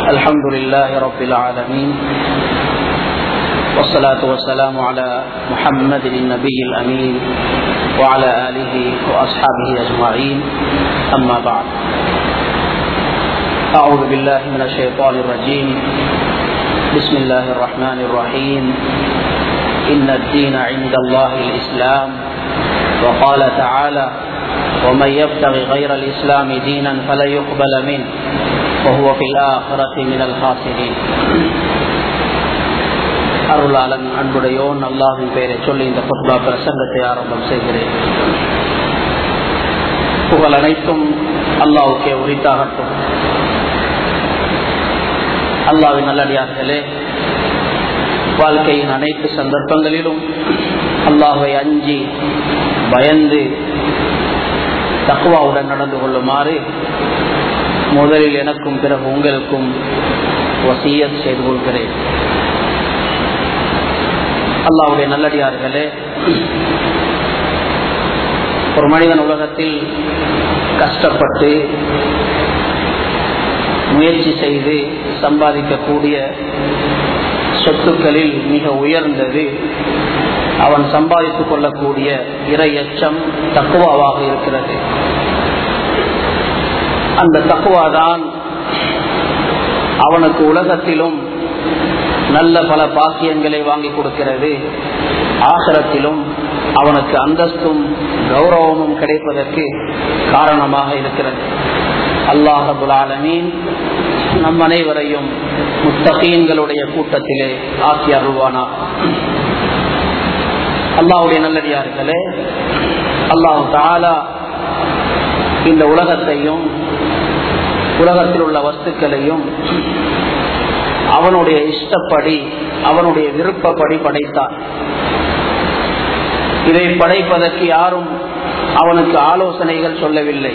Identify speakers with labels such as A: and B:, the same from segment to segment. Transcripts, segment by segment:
A: الحمد لله رب العالمين والصلاة والسلام على محمد النبي الأمين وعلى آله وأصحابه أجمعين أما بعد أعوذ بالله من الشيطان الرجيم بسم الله الرحمن الرحيم إن الدين عند الله الإسلام وقال تعالى ومن يبتغي غير الإسلام دينا فلن يقبل منه وهو في الآخرة من الخاسرين அருளாளன் அன்புடையோன் அல்லாஹின் பெயரை சொல்லி இந்த புத்பா பிரசங்கத்தை ஆரம்பம் செய்கிறேன் புகழ் அனைத்தும் அல்லாவுக்கே உரித்தாகட்டும் அல்லாவின் நல்லடியார்களே வாழ்க்கையின் அனைத்து சந்தர்ப்பங்களிலும் அல்லாஹை அஞ்சி பயந்து தக்குவாவுடன் நடந்து கொள்ளுமாறு முதலில் எனக்கும் பிறகு உங்களுக்கும் வசியத் செய்து கொள்கிறேன் அல்லாவுடைய நல்லடியார்களே ஒரு மனிதன் உலகத்தில் கஷ்டப்பட்டு முயற்சி செய்து சம்பாதிக்கக்கூடிய சொத்துக்களில் மிக உயர்ந்தது அவன் சம்பாதித்துக் கொள்ளக்கூடிய இறை எச்சம் தக்குவாவாக இருக்கிறது அந்த தக்குவாதான் அவனுக்கு உலகத்திலும் நல்ல பல பாக்கியங்களை வாங்கி கொடுக்கிறது ஆகரத்திலும் அவனுக்கு அந்தஸ்தும் கௌரவமும் கிடைப்பதற்கு காரணமாக இருக்கிறது அல்லாஹபுலாலமீன் நம் அனைவரையும் முத்தகீன்களுடைய கூட்டத்திலே ஆக்கி அருள்வானா அல்லாவுடைய நல்லடியார்களே அல்லாஹு தாலா இந்த உலகத்தையும் உலகத்தில் உள்ள வஸ்துக்களையும் அவனுடைய இஷ்டப்படி அவனுடைய விருப்பப்படி படைத்தான் இதை படைப்பதற்கு யாரும் அவனுக்கு ஆலோசனைகள் சொல்லவில்லை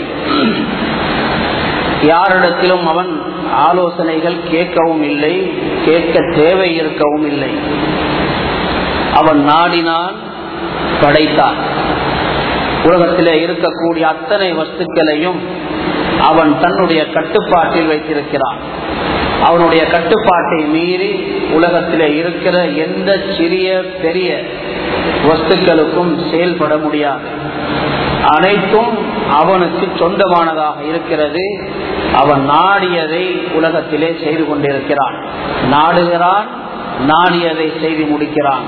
A: யாரிடத்திலும் அவன் ஆலோசனைகள் கேட்கவும் இல்லை கேட்க தேவை இருக்கவும் இல்லை அவன் நாடினான் படைத்தான் உலகத்திலே இருக்கக்கூடிய அத்தனை வஸ்துக்களையும் அவன் தன்னுடைய கட்டுப்பாட்டில் வைத்திருக்கிறான் அவனுடைய கட்டுப்பாட்டை மீறி உலகத்திலே இருக்கிற எந்த சிறிய பெரிய வஸ்துக்களுக்கும் செயல்பட முடியாது அனைத்தும் அவனுக்கு சொந்தமானதாக இருக்கிறது அவன் நாடியதை உலகத்திலே செய்து கொண்டிருக்கிறான் நாடுகிறான் நாடியதை செய்து முடிக்கிறான்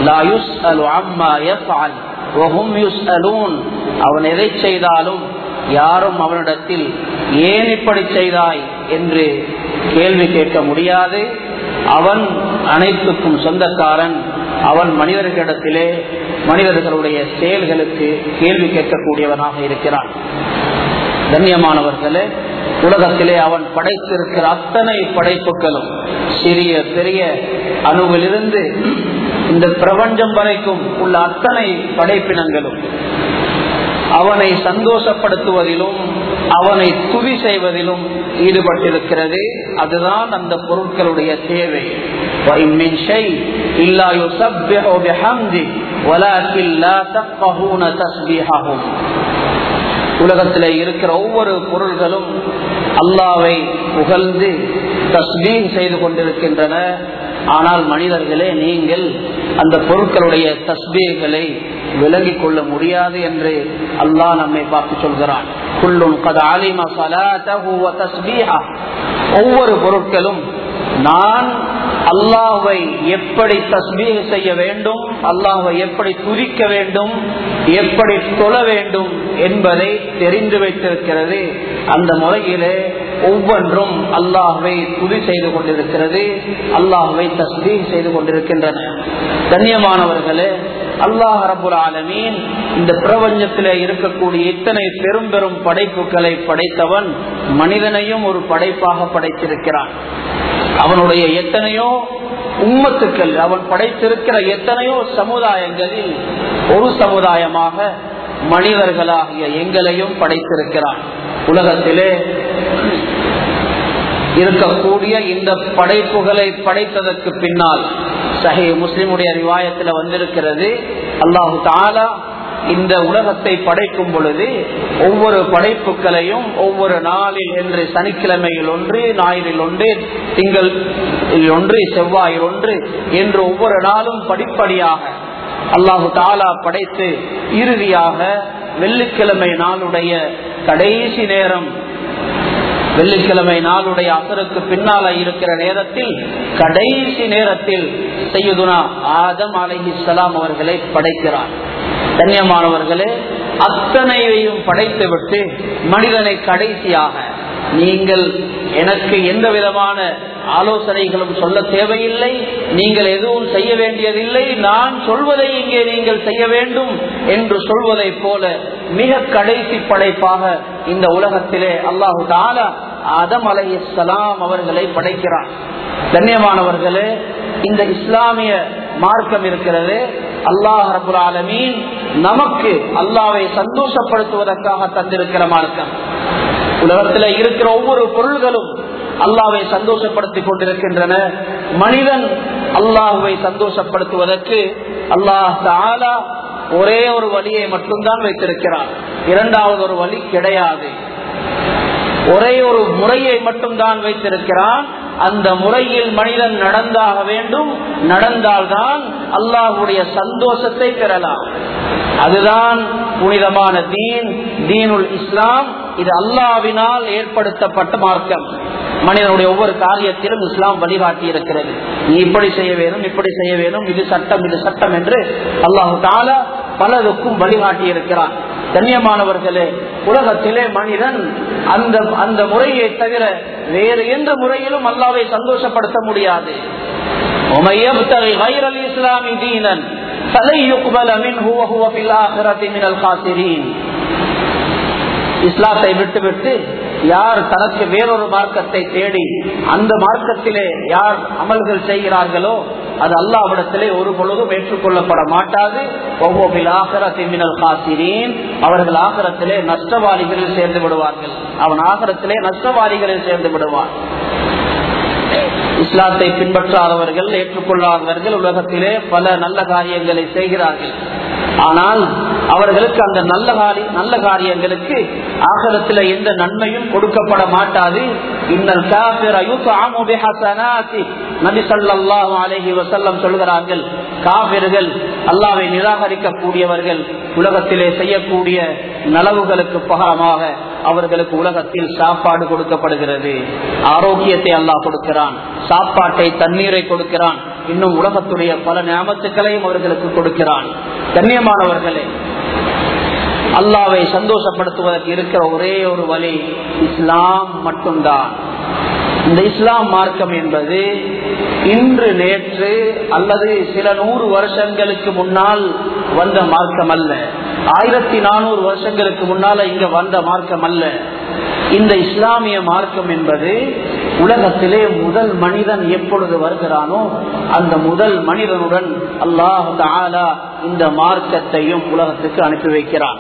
A: அவன் எதை செய்தாலும் யாரும் அவனிடத்தில் ஏன் இப்படி செய்தாய் என்று கேள்வி கேட்க முடியாது அவன் அனைத்துக்கும் சொந்தக்காரன் அவன் மனிதர்களிடத்திலே மனிதர்களுடைய செயல்களுக்கு கேள்வி கேட்கக்கூடியவனாக இருக்கிறான் கண்ணியமானவர்களே உலகத்திலே அவன் படைத்திருக்கிற அத்தனை படைப்புகளும் சிறிய பெரிய அணுவிலிருந்து இந்த பிரபஞ்சம் வரைக்கும் உள்ள அத்தனை படைப்பினங்களும் அவனை சந்தோஷப்படுத்துவதிலும் அவனை துதி செய்வதிலும் ஈடுபட்டிருக்கிறது அதுதான் அந்த பொருட்களுடைய தேவை உலகத்தில் இருக்கிற ஒவ்வொரு பொருள்களும் அல்லாவை புகழ்ந்து தஸ்மீன் செய்து கொண்டிருக்கின்றன ஆனால் மனிதர்களே நீங்கள் அந்த பொருட்களுடைய தஸ்பீகளை விளங்கிக் கொள்ள முடியாது என்று அல்லாஹ் நம்மை பார்த்து சொல்கிறான் ஒவ்வொரு பொருட்களும் நான் அல்லாஹை எப்படி தஸ்மீக செய்ய வேண்டும் அல்லாஹை எப்படி துதிக்க வேண்டும் எப்படி தொழ வேண்டும் என்பதை தெரிந்து வைத்திருக்கிறது அந்த முறையிலே ஒவ்வொன்றும் அல்லாஹுவை துதி செய்து கொண்டிருக்கிறது அல்லாஹுவை தஸ்மீக செய்து கொண்டிருக்கின்றன கண்ணியமானவர்களே அல்லாஹ் ரபுல் ஆலமீன் இந்த பிரபஞ்சத்திலே இருக்கக்கூடிய இத்தனை பெரும் பெரும் படைப்புகளை படைத்தவன் மனிதனையும் ஒரு படைப்பாக படைத்திருக்கிறான் அவனுடைய எத்தனையோ உம்மத்துக்கள் அவன் படைத்திருக்கிற எத்தனையோ சமுதாயங்களில் ஒரு சமுதாயமாக மனிதர்களாகிய எங்களையும் படைத்திருக்கிறான் உலகத்திலே இருக்கக்கூடிய இந்த படைப்புகளை படைத்ததற்கு பின்னால் சஹி முஸ்லிமுடைய ரிவாயத்தில் வந்திருக்கிறது அல்லாஹு தாலா இந்த உலகத்தை படைக்கும் பொழுது ஒவ்வொரு படைப்புகளையும் ஒவ்வொரு நாளில் என்று சனிக்கிழமையில் ஒன்று ஞாயிறில் ஒன்று திங்கள் ஒன்று செவ்வாயில் ஒன்று என்று ஒவ்வொரு நாளும் படிப்படியாக அல்லாஹு தாலா படைத்து இறுதியாக வெள்ளிக்கிழமை நாளுடைய கடைசி நேரம் வெள்ளிக்கிழமை நாளுடைய அசருக்கு பின்னால இருக்கிற நேரத்தில் கடைசி நேரத்தில் செய்யுதுனா ஆதம் அலைஹிஸ்லாம் அவர்களை படைக்கிறார் கண்ணியமானவர்களே அத்தனையையும் படைத்துவிட்டு மனிதனை கடைசியாக நீங்கள் எனக்கு எந்த விதமான ஆலோசனைகளும் சொல்ல தேவையில்லை நீங்கள் எதுவும் செய்ய வேண்டியதில்லை நான் சொல்வதை இங்கே நீங்கள் செய்ய வேண்டும் என்று சொல்வதை போல மிக கடைசி படைப்பாக இந்த உலகத்திலே அல்லாஹு தாலா ஆதம் அலை இஸ்லாம் அவர்களை படைக்கிறார் கண்ணியமானவர்களே இந்த இஸ்லாமிய மார்க்கம் இருக்கிறது அல்லாஹ் ரபுல் ஆலமீன் நமக்கு அல்லாவை சந்தோஷப்படுத்துவதற்காக தந்திருக்கிற மார்க்கம் உலகத்தில் இருக்கிற ஒவ்வொரு பொருள்களும் அல்லாவை சந்தோஷப்படுத்திக் கொண்டிருக்கின்றன மனிதன் அல்லாஹுவை சந்தோஷப்படுத்துவதற்கு அல்லாஹ் தாலா ஒரே ஒரு வழியை மட்டும்தான் வைத்திருக்கிறார் இரண்டாவது ஒரு வழி கிடையாது ஒரே ஒரு முறையை மட்டும்தான் வைத்திருக்கிறான் அந்த முறையில் மனிதன் நடந்தாக வேண்டும் நடந்தால்தான் அல்லாஹுடைய சந்தோஷத்தை பெறலாம் அதுதான் புனிதமான தீன் தீனுல் இஸ்லாம் இது அல்லாவினால் ஏற்படுத்தப்பட்ட மார்க்கம் மனிதனுடைய ஒவ்வொரு காரியத்திலும் இஸ்லாம் வழிகாட்டி இருக்கிறது நீ இப்படி செய்ய வேணும் இப்படி செய்ய வேணும் இது சட்டம் இது சட்டம் என்று அல்லாஹு தாலா பலருக்கும் வழிகாட்டி இருக்கிறான் கண்ணியமானவர்களே உலகத்திலே மனிதன் அந்த அந்த முறையை தவிர வேறு எந்த முறையிலும் அல்லாவை சந்தோஷப்படுத்த முடியாது இஸ்லாமி தீனன் இஸ்லாத்தை விட்டுவிட்டு யார் தனக்கு வேறொரு மார்க்கத்தை தேடி அந்த மார்க்கத்திலே யார் அமல்கள் செய்கிறார்களோ அது அல்லாவிடத்திலே ஒரு பொழுதும் ஏற்றுக்கொள்ளப்பட மாட்டாது ஒவ்வொரு ஆகரத்தின் காசிரீன் அவர்கள் ஆகரத்திலே நஷ்டவாதிகளில் சேர்ந்து விடுவார்கள் அவன் ஆகரத்திலே நஷ்டவாதிகளில் சேர்ந்து விடுவான் இஸ்லாத்தை பின்பற்றாதவர்கள் ஏற்றுக்கொள்ளாதவர்கள் உலகத்திலே பல நல்ல காரியங்களை செய்கிறார்கள் ஆனால் அவர்களுக்கு அந்த நல்ல காரி நல்ல காரியங்களுக்கு ஆகலத்தில் எந்த நன்மையும் கொடுக்கப்பட மாட்டாது இன்னல் நபி சல்லாஹூ அலஹி வசல்லம் சொல்கிறார்கள் காவிர்கள் அல்லாவை நிராகரிக்கக்கூடியவர்கள் உலகத்திலே செய்யக்கூடிய நலவுகளுக்கு பகரமாக அவர்களுக்கு உலகத்தில் சாப்பாடு கொடுக்கப்படுகிறது ஆரோக்கியத்தை அல்லாஹ் கொடுக்கிறான் சாப்பாட்டை தண்ணீரை கொடுக்கிறான் இன்னும் உலகத்துடைய பல ஞாபகத்துக்களையும் அவர்களுக்கு கொடுக்கிறான் கண்ணியமானவர்களே அல்லாவை சந்தோஷப்படுத்துவதற்கு இருக்கிற ஒரே ஒரு வழி இஸ்லாம் மட்டும்தான் இந்த இஸ்லாம் மார்க்கம் என்பது இன்று நேற்று அல்லது சில நூறு வருஷங்களுக்கு முன்னால் வந்த மார்க்கம் அல்ல ஆயிரத்தி நானூறு வருஷங்களுக்கு முன்னால இங்க வந்த மார்க்கம் அல்ல இந்த இஸ்லாமிய மார்க்கம் என்பது உலகத்திலே முதல் மனிதன் எப்பொழுது வருகிறானோ அந்த முதல் மனிதனுடன் அல்லாஹ் தாலா இந்த மார்க்கத்தையும் உலகத்துக்கு அனுப்பி வைக்கிறான்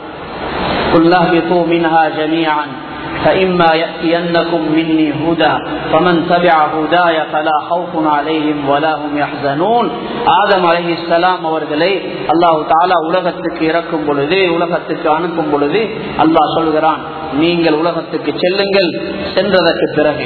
A: فإما يأتينكم مني هدى فمن تبع هداي فلا خوف عليهم ولا هم يحزنون ஆதம் அலஹி இஸ்லாம் அவர்களை அல்லாஹு தாலா உலகத்துக்கு இறக்கும் பொழுது உலகத்துக்கு அனுப்பும் பொழுது அல்லாஹ் சொல்கிறான் நீங்கள் உலகத்துக்கு செல்லுங்கள் சென்றதற்கு பிறகு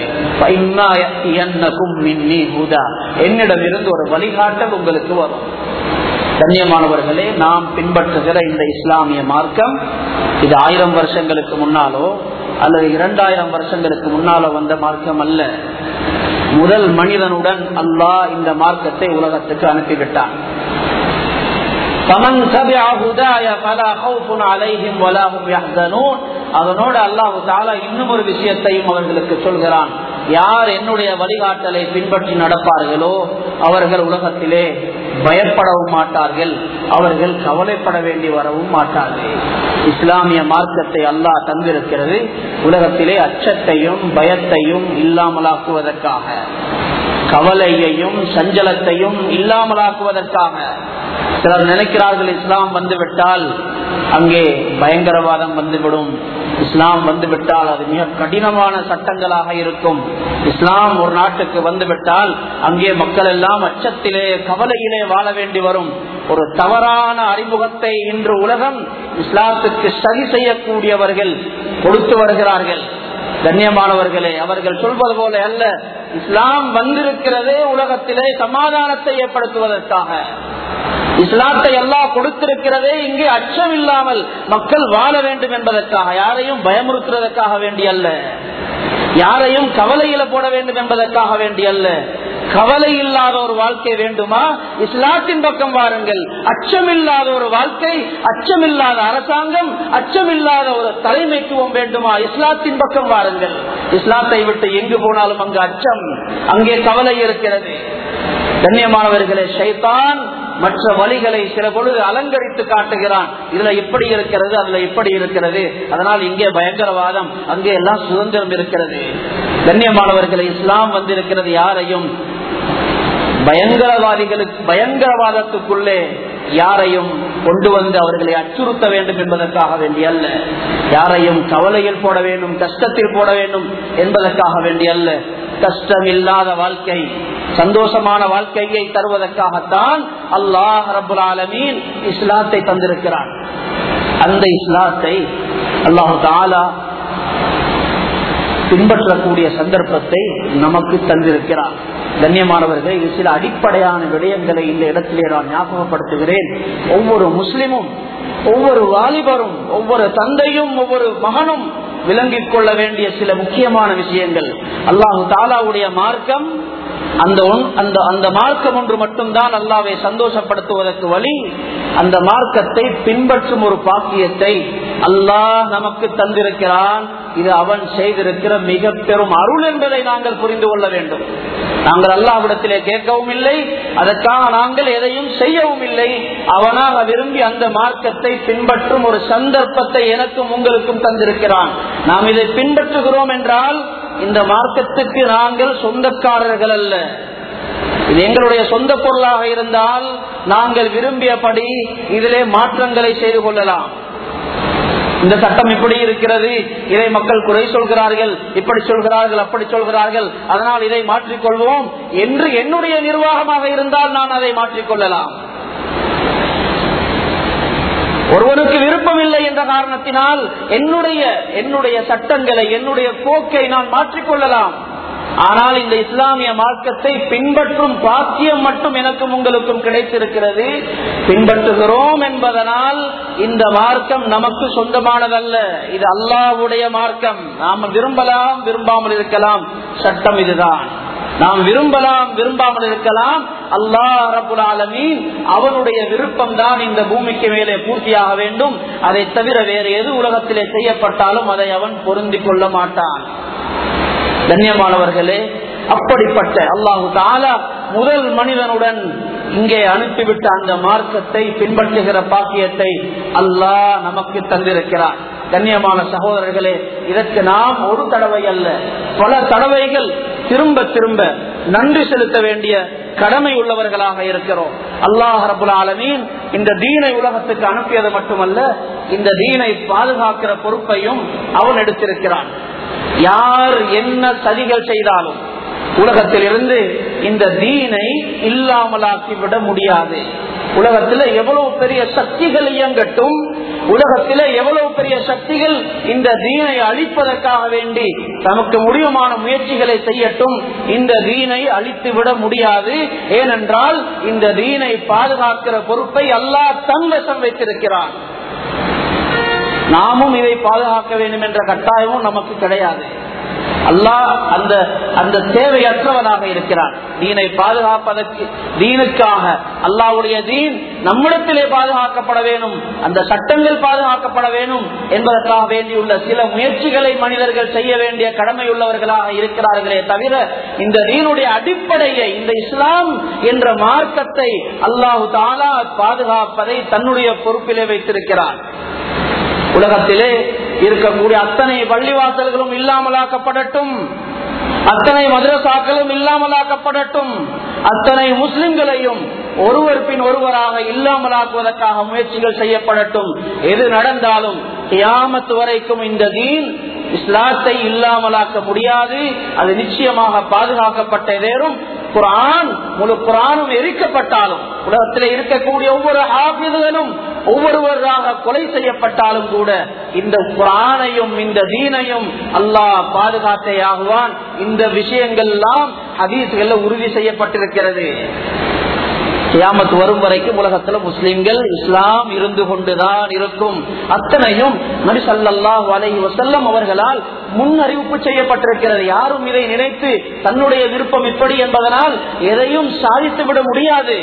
A: என்னிடம் இருந்து ஒரு வழிகாட்டல் உங்களுக்கு வரும் கண்ணியமானவர்களே நாம் பின்பற்றுகிற இந்த இஸ்லாமிய மார்க்கம் இது ஆயிரம் வருஷங்களுக்கு முன்னாலோ அல்லது இரண்டாயிரம் வருஷங்களுக்கு முன்னாலோ வந்த மார்க்கம் அல்ல முதல் மனிதனுடன் அல்லாஹ் இந்த மார்க்கத்தை உலகத்துக்கு அனுப்பிவிட்டான் அதனோடு அல்லாஹு தாலா இன்னும் ஒரு விஷயத்தையும் அவர்களுக்கு சொல்கிறான் யார் என்னுடைய வழிகாட்டலை பின்பற்றி நடப்பார்களோ அவர்கள் உலகத்திலே பயப்படவும் மாட்டார்கள் அவர்கள் கவலைப்பட வேண்டி வரவும் மாட்டார்கள் இஸ்லாமிய மார்க்கத்தை அல்லாஹ் தந்திருக்கிறது உலகத்திலே அச்சத்தையும் பயத்தையும் இல்லாமலாக்குவதற்காக கவலையையும் சஞ்சலத்தையும் இல்லாமலாக்குவதற்காக சிலர் நினைக்கிறார்கள் இஸ்லாம் வந்துவிட்டால் அங்கே பயங்கரவாதம் வந்துவிடும் இஸ்லாம் வந்துவிட்டால் அது மிக கடினமான சட்டங்களாக இருக்கும் இஸ்லாம் ஒரு நாட்டுக்கு வந்துவிட்டால் அங்கே மக்கள் எல்லாம் அச்சத்திலே கவலையிலே வாழ வேண்டி வரும் ஒரு தவறான அறிமுகத்தை இன்று உலகம் இஸ்லாத்துக்கு சரி செய்யக்கூடியவர்கள் கொடுத்து வருகிறார்கள் கண்ணியமானவர்களே அவர்கள் சொல்வது போல அல்ல இஸ்லாம் வந்திருக்கிறதே உலகத்திலே சமாதானத்தை ஏற்படுத்துவதற்காக இஸ்லாத்தை எல்லாம் கொடுத்திருக்கிறதே இங்கே அச்சம் இல்லாமல் மக்கள் வாழ வேண்டும் என்பதற்காக யாரையும் பயமுறுத்துவதற்காக வேண்டி அல்ல யாரையும் கவலையில போட வேண்டும் என்பதற்காக வேண்டி அல்ல கவலை இல்லாத ஒரு வாழ்க்கை வேண்டுமா இஸ்லாத்தின் பக்கம் வாருங்கள் அச்சமில்லாத ஒரு வாழ்க்கை அச்சமில்லாத அரசாங்கம் அச்சமில்லாத ஒரு தலைமைத்துவம் வேண்டுமா இஸ்லாத்தின் பக்கம் வாருங்கள் இஸ்லாத்தை விட்டு எங்கு போனாலும் அங்கு அச்சம் அங்கே கவலை இருக்கிறது கண்ணியமானவர்களே ஷைத்தான் மற்ற வழிகளை சில பொழுது அலங்கரித்து காட்டுகிறான் இதுல இப்படி இருக்கிறது அதுல இப்படி இருக்கிறது அதனால் இங்கே பயங்கரவாதம் அங்கே எல்லாம் சுதந்திரம் இருக்கிறது கண்ணியமானவர்களை இஸ்லாம் வந்திருக்கிறது யாரையும் பயங்கரவாதிகளுக்கு பயங்கரவாதத்துக்குள்ளே யாரையும் கொண்டு வந்து அவர்களை அச்சுறுத்த வேண்டும் என்பதற்காக வேண்டி அல்ல யாரையும் கவலையில் போட வேண்டும் கஷ்டத்தில் போட வேண்டும் என்பதற்காக வேண்டி அல்ல கஷ்டம் இல்லாத வாழ்க்கை சந்தோஷமான வாழ்க்கையை தருவதற்காகத்தான் அல்லாஹ் ரபுல் ஆலமீன் இஸ்லாத்தை தந்திருக்கிறான் அந்த இஸ்லாத்தை அல்லாஹு தாலா பின்பற்றக்கூடிய சந்தர்ப்பத்தை நமக்கு தந்திருக்கிறார் கண்ணியமானவர்கள் இது சில அடிப்படையான விடயங்களை இந்த இடத்திலே நான் ஞாபகப்படுத்துகிறேன் ஒவ்வொரு முஸ்லிமும் ஒவ்வொரு வாலிபரும் ஒவ்வொரு தந்தையும் ஒவ்வொரு மகனும் விளங்கிக் கொள்ள வேண்டிய சில முக்கியமான விஷயங்கள் அல்லாஹு தாலாவுடைய மார்க்கம் அந்த அந்த அந்த மார்க்கம் ஒன்று மட்டும்தான் அல்லாவை சந்தோஷப்படுத்துவதற்கு வழி அந்த மார்க்கத்தை பின்பற்றும் ஒரு பாக்கியத்தை அல்லாஹ் நமக்கு தந்திருக்கிறான் இது அவன் செய்திருக்கிற மிக பெரும் அருள் என்பதை நாங்கள் புரிந்து கொள்ள வேண்டும் நாங்கள் அல்லாவிடத்திலே கேட்கவும் இல்லை அதற்காக நாங்கள் எதையும் செய்யவும் இல்லை அவனாக விரும்பி அந்த மார்க்கத்தை பின்பற்றும் ஒரு சந்தர்ப்பத்தை எனக்கும் உங்களுக்கும் தந்திருக்கிறான் நாம் இதை பின்பற்றுகிறோம் என்றால் இந்த மார்க்கத்துக்கு நாங்கள் சொந்தக்காரர்கள் அல்ல இது எங்களுடைய சொந்த பொருளாக இருந்தால் நாங்கள் விரும்பியபடி இதிலே மாற்றங்களை செய்து கொள்ளலாம் இந்த சட்டம் இப்படி இருக்கிறது இதை மக்கள் குறை சொல்கிறார்கள் இப்படி சொல்கிறார்கள் அப்படி சொல்கிறார்கள் அதனால் இதை மாற்றிக்கொள்வோம் என்று என்னுடைய நிர்வாகமாக இருந்தால் நான் அதை மாற்றிக்கொள்ளலாம் ஒருவனுக்கு விருப்பம் இல்லை என்ற காரணத்தினால் என்னுடைய என்னுடைய சட்டங்களை என்னுடைய போக்கை நான் மாற்றிக்கொள்ளலாம் ஆனால் இந்த இஸ்லாமிய மார்க்கத்தை பின்பற்றும் பாக்கியம் மட்டும் எனக்கும் உங்களுக்கும் கிடைத்திருக்கிறது பின்பற்றுகிறோம் என்பதனால் இந்த மார்க்கம் நமக்கு சொந்தமானதல்ல இது அல்லாவுடைய மார்க்கம் நாம விரும்பலாம் விரும்பாமல் இருக்கலாம் சட்டம் இதுதான் நாம் விரும்பலாம் விரும்பாமல் இருக்கலாம் அல்லாஹ் ரபுல் ஆலமீன் அவனுடைய விருப்பம் தான் இந்த பூமிக்கு மேலே பூர்த்தியாக வேண்டும் அதை தவிர வேறு எது உலகத்திலே செய்யப்பட்டாலும் அதை அவன் பொருந்திக் கொள்ள மாட்டான் கண்ணியமானவர்களே அப்படிப்பட்ட அல்லாஹு தாலா முதல் மனிதனுடன் இங்கே அனுப்பிவிட்ட அந்த மார்க்கத்தை பின்பற்றுகிற பாக்கியத்தை அல்லாஹ் நமக்கு தந்திருக்கிறார் கண்ணியமான சகோதரர்களே இதற்கு நாம் ஒரு தடவை அல்ல பல தடவைகள் திரும்ப திரும்ப நன்றி செலுத்த வேண்டிய கடமை உள்ளவர்களாக இருக்கிறோம் அல்லாஹ் ரபுல் ஆலமீன் இந்த தீனை உலகத்துக்கு அனுப்பியது மட்டுமல்ல இந்த தீனை பாதுகாக்கிற பொறுப்பையும் அவன் எடுத்திருக்கிறான் யார் என்ன சதிகள் செய்தாலும் உலகத்தில் இருந்து இந்த தீனை இல்லாமலாக்கி விட முடியாது உலகத்தில் எவ்வளவு பெரிய சக்திகள் இயங்கட்டும் உலகத்தில் எவ்வளவு பெரிய சக்திகள் இந்த தீனை அழிப்பதற்காக வேண்டி தமக்கு முடியுமான முயற்சிகளை செய்யட்டும் இந்த தீனை அழித்து விட முடியாது ஏனென்றால் இந்த தீனை பாதுகாக்கிற பொறுப்பை அல்லாஹ் தன்வசம் வைத்திருக்கிறான் நாமும் இதை பாதுகாக்க வேண்டும் என்ற கட்டாயமும் நமக்கு கிடையாது அல்லாஹ் அந்த அந்த தேவையற்றவனாக இருக்கிறான் தீனை பாதுகாப்பதற்கு தீனுக்காக அல்லாவுடைய தீன் நம்மிடத்திலே பாதுகாக்கப்பட வேணும் அந்த சட்டங்கள் பாதுகாக்கப்பட வேணும் என்பதற்காக வேண்டியுள்ள சில முயற்சிகளை மனிதர்கள் செய்ய வேண்டிய கடமை உள்ளவர்களாக இருக்கிறார்களே தவிர இந்த தீனுடைய அடிப்படையை இந்த இஸ்லாம் என்ற மார்க்கத்தை அல்லாஹு தாலா பாதுகாப்பதை தன்னுடைய பொறுப்பிலே வைத்திருக்கிறார் உலகத்திலே இருக்கக்கூடிய அத்தனை பள்ளிவாசல்களும் இல்லாமலாக்கப்படட்டும் அத்தனை மதுரசாக்களும் இல்லாமலாக்கப்படட்டும் அத்தனை முஸ்லிம்களையும் ஒருவர் பின் ஒருவராக இல்லாமலாக்குவதற்காக முயற்சிகள் செய்யப்படட்டும் எது நடந்தாலும் கியாமத்து வரைக்கும் இந்த தீன் இஸ்லாத்தை இல்லாமலாக்க முடியாது அது நிச்சயமாக பாதுகாக்கப்பட்ட நேரும் குரான் முழு குரானும் எரிக்கப்பட்டாலும் உலகத்தில் இருக்கக்கூடிய ஒவ்வொரு ஆபிதுகளும் ஒவ்வொருவராக கொலை செய்யப்பட்டாலும் கூட இந்த குரானையும் இந்த தீனையும் அல்லாஹ் பாதுகாத்தே ஆகுவான் இந்த விஷயங்கள் எல்லாம் ஹதீஸ்கள் உறுதி செய்யப்பட்டிருக்கிறது கியாமத் வரும் வரைக்கும் உலகத்துல முஸ்லிம்கள் இஸ்லாம் இருந்து கொண்டுதான் இருக்கும் அத்தனையும் நபி ஸல்லல்லாஹு அலைஹி வஸல்லம் அவர்களால் முன் அறிவிப்பு செய்யப்பட்டிருக்கிறது யாரும் இதை நினைத்து தன்னுடைய விருப்பம் இப்படி என்பதனால் எதையும் சாதித்து விட முடியாது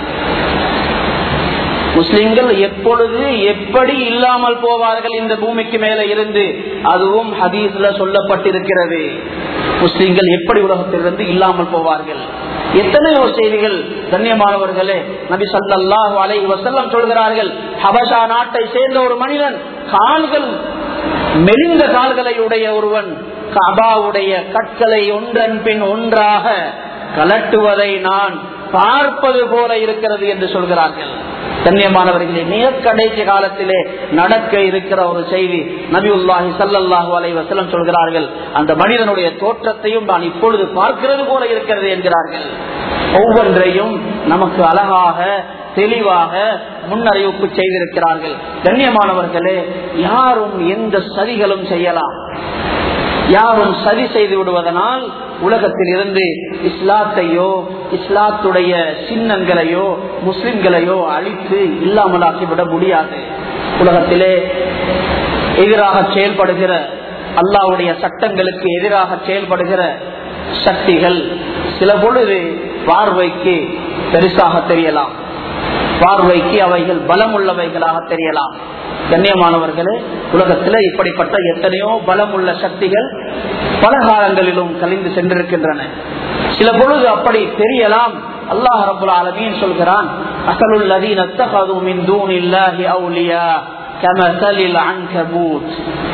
A: முஸ்லிம்கள் எப்பொழுது எப்படி இல்லாமல் போவார்கள் இந்த பூமிக்கு மேல இருந்து அதுவும் ஹதீஸ்ல சொல்லப்பட்டிருக்கிறது முஸ்லிம்கள் எப்படி உலகத்திலிருந்து இல்லாமல் போவார்கள் எத்தனையோ செய்திகள் கண்ணியமானவர்களே நபி சல்லாஹு அலை வசல்லம் சொல்கிறார்கள் ஹபஷா நாட்டை சேர்ந்த ஒரு மனிதன் கால்கள் மெலிந்த கால்களை உடைய ஒருவன் கபாவுடைய கற்களை ஒன்றன் பின் ஒன்றாக கலட்டுவதை நான் பார்ப்பது போல இருக்கிறது என்று சொல்கிறார்கள் கண்ணியமானவர்களே மிக கடைசி காலத்திலே நடக்க இருக்கிற ஒரு செய்தி நபி உல்லாஹி சல்லாஹூ அலை வசலம் சொல்கிறார்கள் அந்த மனிதனுடைய தோற்றத்தையும் நான் இப்பொழுது பார்க்கிறது போல இருக்கிறது என்கிறார்கள் ஒவ்வொன்றையும் நமக்கு அழகாக தெளிவாக முன்னறிவிப்பு செய்திருக்கிறார்கள் கண்ணியமானவர்களே யாரும் எந்த சதிகளும் செய்யலாம் யாரும் சதி செய்து விடுவதனால் உலகத்தில் இருந்து இஸ்லாத்தையோ இஸ்லாத்துடைய சின்னங்களையோ முஸ்லிம்களையோ அழித்து இல்லாமலாக்கிவிட முடியாது உலகத்திலே எதிராக செயல்படுகிற அல்லாவுடைய சட்டங்களுக்கு எதிராக செயல்படுகிற சக்திகள் சில பொழுது பார்வைக்கு பெருசாக தெரியலாம் பார்வைக்கு அவைகள் பலம் உள்ளவைகளாக தெரியலாம் கண்ணியமானவர்களே உலகத்தில் இப்படிப்பட்ட எத்தனையோ பலம் உள்ள சக்திகள் பல காலங்களிலும் கலிந்து சென்றிருக்கின்றன சில பொழுது அப்படி தெரியலாம் அல்லாஹ் ரபுல் ஆலமீன் சொல்கிறான் அசலுல்லதீன் அத்தகது மின் தூன் இல்லாஹி அவுலியா கமசலில் அன்கபூத்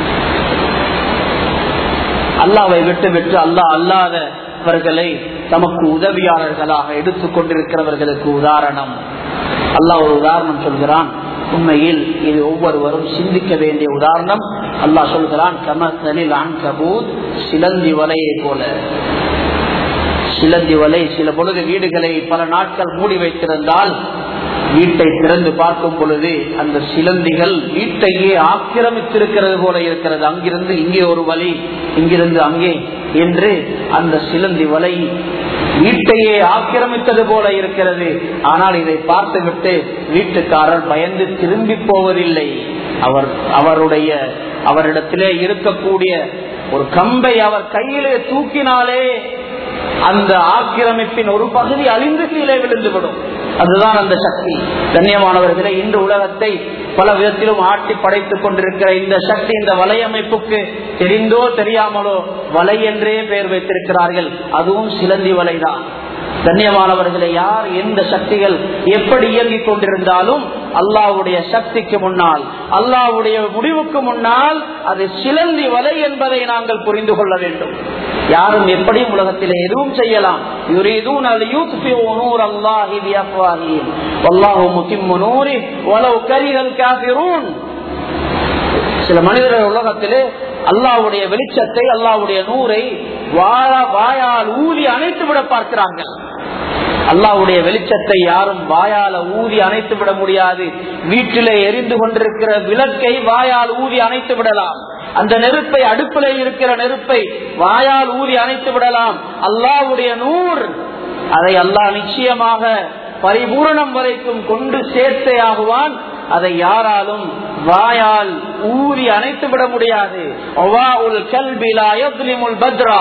A: அல்லாவை விட்டு விட்டு அல்லாஹ் அல்லாதவர்களை தமக்கு உதவியாளர்களாக எடுத்துக் கொண்டிருக்கிறவர்களுக்கு உதாரணம் அல்லாஹ் ஒரு உதாரணம் சொல்கிறான் உண்மையில் இது ஒவ்வொருவரும் சிந்திக்க வேண்டிய உதாரணம் அல்லாஹ் சொல்கிறான் கமசனில் அன்கபூத் சிலந்தி வலையை போல சிலந்தி வலை சில பொழுது வீடுகளை பல நாட்கள் மூடி வைத்திருந்தால் வீட்டை திறந்து பார்க்கும் பொழுது அந்த சிலந்திகள் வீட்டையே ஆக்கிரமித்திருக்கிறது போல இருக்கிறது அங்கிருந்து இங்கே ஒரு வழி இங்கிருந்து அங்கே என்று அந்த சிலந்தி வலை வீட்டையே ஆக்கிரமித்தது போல இருக்கிறது ஆனால் இதை பார்த்துவிட்டு வீட்டுக்காரர் பயந்து திரும்பி போவதில்லை அவர் அவருடைய அவரிடத்திலே இருக்கக்கூடிய ஒரு கம்பை அவர் கையிலே தூக்கினாலே அந்த ஆக்கிரமிப்பின் ஒரு பகுதி அழிந்து கீழே விழுந்துவிடும் அதுதான் அந்த சக்தி கண்ணியமானவர்களே இந்த உலகத்தை பல விதத்திலும் ஆட்டி படைத்துக் கொண்டிருக்கிற இந்த சக்தி இந்த வலையமைப்புக்கு தெரிந்தோ தெரியாமலோ வலை என்றே பெயர் வைத்திருக்கிறார்கள் அதுவும் சிலந்தி வலைதான் கண்ணியமானவர்களை யார் எந்த சக்திகள் எப்படி இயங்கிக் கொண்டிருந்தாலும் அல்லாவுடைய சக்திக்கு முன்னால் அல்லாவுடைய முடிவுக்கு முன்னால் அது சிலந்தி வலை என்பதை நாங்கள் புரிந்து கொள்ள வேண்டும் யாரும் எப்படியும் உலகத்தில் எதுவும் செய்யலாம் சில மனிதர்கள் உலகத்திலே அல்லாவுடைய வெளிச்சத்தை அல்லாவுடைய நூரை வாயால் ஊதி அணைத்து விட பார்க்கிறார்கள் அல்லாவுடைய வெளிச்சத்தை யாரும் வாயால ஊதி அணைத்து விட முடியாது வீட்டிலே எரிந்து கொண்டிருக்கிற விளக்கை வாயால் ஊதி அணைத்து விடலாம் அந்த நெருப்பை அடுப்பிலே இருக்கிற நெருப்பை வாயால் ஊதி அணைத்து விடலாம் அல்லாவுடைய நூர் அதை அல்லாஹ் நிச்சயமாக பரிபூரணம் வரைக்கும் கொண்டு சேர்த்தே ஆகுவான் அதை யாராலும் வாயால் ஊறி அணைத்து விட முடியாது பத்ரா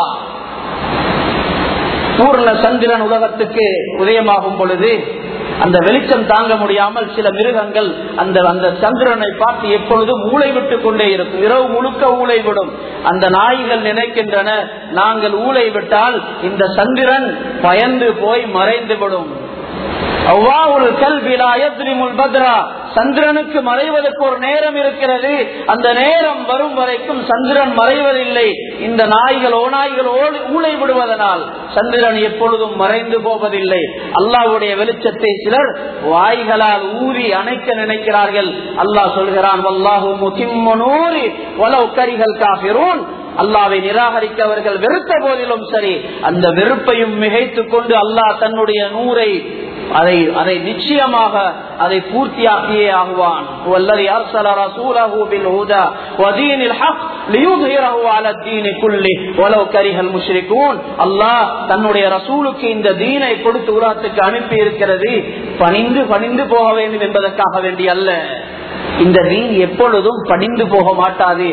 A: பூர்ண சந்திரன் உலகத்துக்கு உதயமாகும் பொழுது அந்த வெளிச்சம் தாங்க முடியாமல் சில மிருகங்கள் அந்த அந்த சந்திரனை பார்த்து எப்பொழுதும் ஊளை விட்டு கொண்டே இருக்கும் இரவு முழுக்க ஊளை விடும் அந்த நாய்கள் நினைக்கின்றன நாங்கள் ஊளை விட்டால் இந்த சந்திரன் பயந்து போய் மறைந்து விடும் சந்திரனுக்கு மறைவதற்கு ஒரு நேரம் இருக்கிறது அந்த நேரம் வரும் வரைக்கும் சந்திரன் மறைவதில்லை இந்த நாய்கள் ஓநாய்கள் ஊழை விடுவதனால் சந்திரன் எப்பொழுதும் மறைந்து போவதில்லை அல்லாவுடைய வெளிச்சத்தை சிலர் வாய்களால் ஊறி அணைக்க நினைக்கிறார்கள் அல்லாஹ் சொல்கிறான் வல்லாஹு முகிம்மனூரி உலவு கரிகள் காபிரூன் அல்லாவை நிராகரிக்க அவர்கள் வெறுத்த போதிலும் சரி அந்த வெறுப்பையும் மிகைத்துக் கொண்டு அல்லாஹ் தன்னுடைய நூரை அதை அதை நிச்சயமாக அதை பூர்த்தியாக்கியே ஆகுவான் والذي ارسل رسوله بالهدى ودين الحق ليظهره على الدين كله ولو كره المشركون அல்லாஹ் தன்னுடைய ரசூலுக்கு இந்த தீனை கொடுத்து உலகத்துக்கு அனுப்பி இருக்கிறது பணிந்து பணிந்து போக வேண்டும் என்பதற்காக வேண்டி அல்ல இந்த தீன் எப்பொழுதும் படிந்து போக மாட்டாது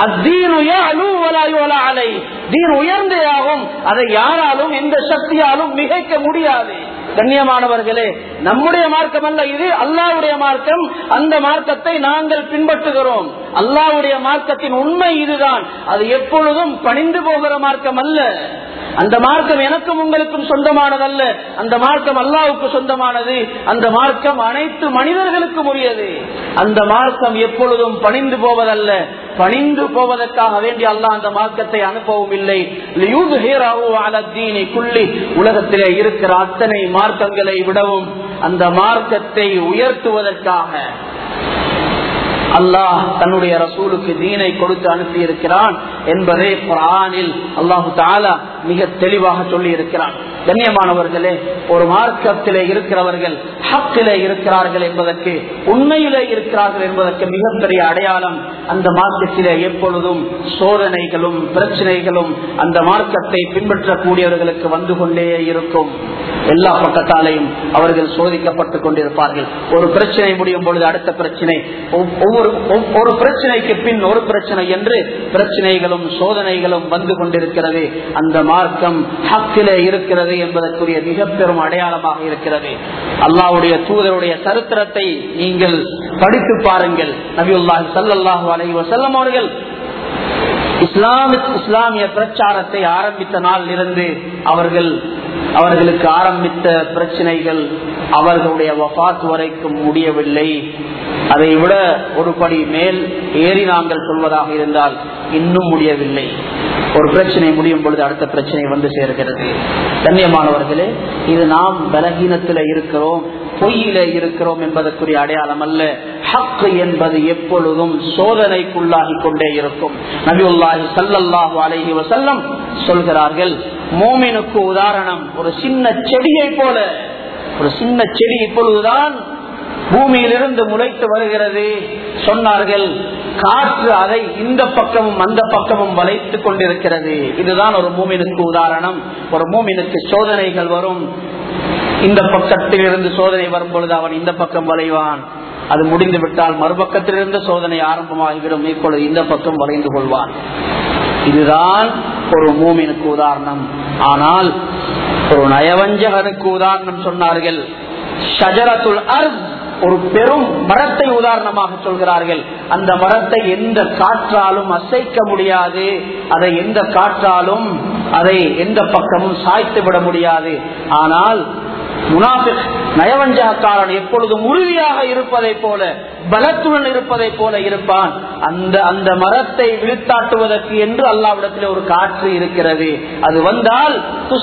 A: தீன் உயர்ந்தே ஆகும் அதை யாராலும் எந்த சக்தியாலும் மிகைக்க முடியாது கண்ணியமானவர்களே நம்முடைய மார்க்கம் அல்ல இது அல்லாவுடைய மார்க்கம் அந்த மார்க்கத்தை நாங்கள் பின்பற்றுகிறோம் அல்லாவுடைய மார்க்கத்தின் உண்மை இதுதான் அது எப்பொழுதும் பணிந்து போகிற மார்க்கம் அல்ல அந்த மார்க்கம் எனக்கும் உங்களுக்கும் சொந்தமானதல்ல அந்த மார்க்கம் அல்லாவுக்கு சொந்தமானது அந்த மார்க்கம் அனைத்து மனிதர்களுக்கும் உரியது அந்த மார்க்கம் எப்பொழுதும் பணிந்து போவதல்ல பணிந்து போவதற்காக வேண்டி அல்லாஹ் அந்த மார்க்கத்தை அனுப்பவும் இல்லை உலகத்திலே இருக்கிற அத்தனை மார்க்கங்களை விடவும் அந்த மார்க்கத்தை உயர்த்துவதற்காக அல்லாஹ் தன்னுடைய ரசூலுக்கு தீனை கொடுத்து அனுப்பி இருக்கிறான் என்பதை குரானில் அல்லாஹு தாலா மிக தெளிவாக சொல்லி இருக்கிறான் கண்ணியமானவர்களே ஒரு மார்க்கத்திலே இருக்கிறவர்கள் ஹக்கிலே இருக்கிறார்கள் என்பதற்கு உண்மையிலே இருக்கிறார்கள் என்பதற்கு மிகப்பெரிய அடையாளம் அந்த மார்க்கத்திலே எப்பொழுதும் சோதனைகளும் பிரச்சனைகளும் அந்த மார்க்கத்தை பின்பற்றக்கூடியவர்களுக்கு வந்து கொண்டே இருக்கும் எல்லா பக்கத்தாலையும் அவர்கள் சோதிக்கப்பட்டுக் கொண்டிருப்பார்கள் ஒரு பிரச்சனை முடியும் பொழுது அடுத்த பிரச்சனை ஒவ்வொரு ஒரு பிரச்சனைக்கு பின் ஒரு பிரச்சனை என்று பிரச்சனைகளும் சோதனைகளும் வந்து கொண்டிருக்கிறது அந்த மார்க்கம் ஹக்கிலே இருக்கிறது என்பதற்குரிய மிக பெரும் அடையாளமாக இருக்கிறது அல்லாவுடைய தூதருடைய சரித்திரத்தை நீங்கள் படித்து பாருங்கள் நபியுல்லாஹி சல்லாஹூ அலை வசல்லம் அவர்கள் இஸ்லாமிக் இஸ்லாமிய பிரச்சாரத்தை ஆரம்பித்த நாளில் இருந்து அவர்கள் அவர்களுக்கு ஆரம்பித்த பிரச்சனைகள் அவர்களுடைய வபாத் வரைக்கும் முடியவில்லை அதை விட ஒரு படி மேல் ஏறி நாங்கள் சொல்வதாக இருந்தால் இன்னும் முடியவில்லை ஒரு பிரச்சனை முடியும் பொழுது அடுத்த பிரச்சனை வந்து சேர்கிறது கண்ணியமானவர்களே இது நாம் பலகீனத்தில் இருக்கிறோம் பொய்யில இருக்கிறோம் என்பதற்குரிய அடையாளம் அல்ல ஹக்கு என்பது எப்பொழுதும் சோதனைக்குள்ளாகி கொண்டே இருக்கும் நபியுல்லாஹி சல்லல்லாஹு அலைஹி வசல்லம் சொல்கிறார்கள் மோமினுக்கு உதாரணம் ஒரு சின்ன செடியை போல ஒரு சின்ன செடி இப்பொழுதுதான் பூமியிலிருந்து முளைத்து வருகிறது சொன்னார்கள் காற்று அதை இந்த பக்கமும் அந்த பக்கமும் வளைத்துக் கொண்டிருக்கிறது இதுதான் ஒரு மூமினுக்கு உதாரணம் ஒரு மூமினுக்கு சோதனைகள் வரும் இந்த பக்கத்தில் இருந்து சோதனை வரும் பொழுது அவன் இந்த பக்கம் வளைவான் அது முடிந்து விட்டால் மறுபக்கத்திலிருந்து சோதனை ஆரம்பமாகிவிடும் இப்பொழுது இந்த பக்கம் வளைந்து கொள்வான் இதுதான் ஒரு மூமினுக்கு உதாரணம் ஆனால் ஒரு நயவஞ்சகனுக்கு உதாரணம் சொன்னார்கள் ஷஜரத்துல் அர்த் ஒரு பெரும் மரத்தை உதாரணமாக சொல்கிறார்கள் அந்த மரத்தை எந்த காற்றாலும் அசைக்க முடியாது அதை எந்த காற்றாலும் அதை எந்த பக்கமும் சாய்த்து விட முடியாது ஆனால் முனாபிக் நயவஞ்சகக்காரன் எப்பொழுதும் உறுதியாக இருப்பதை போல பலத்துடன் இருப்பதை போல இருப்பான் அந்த அந்த மரத்தை விழுத்தாட்டுவதற்கு என்று அல்லாவிடத்தில் ஒரு காற்று இருக்கிறது அது வந்தால்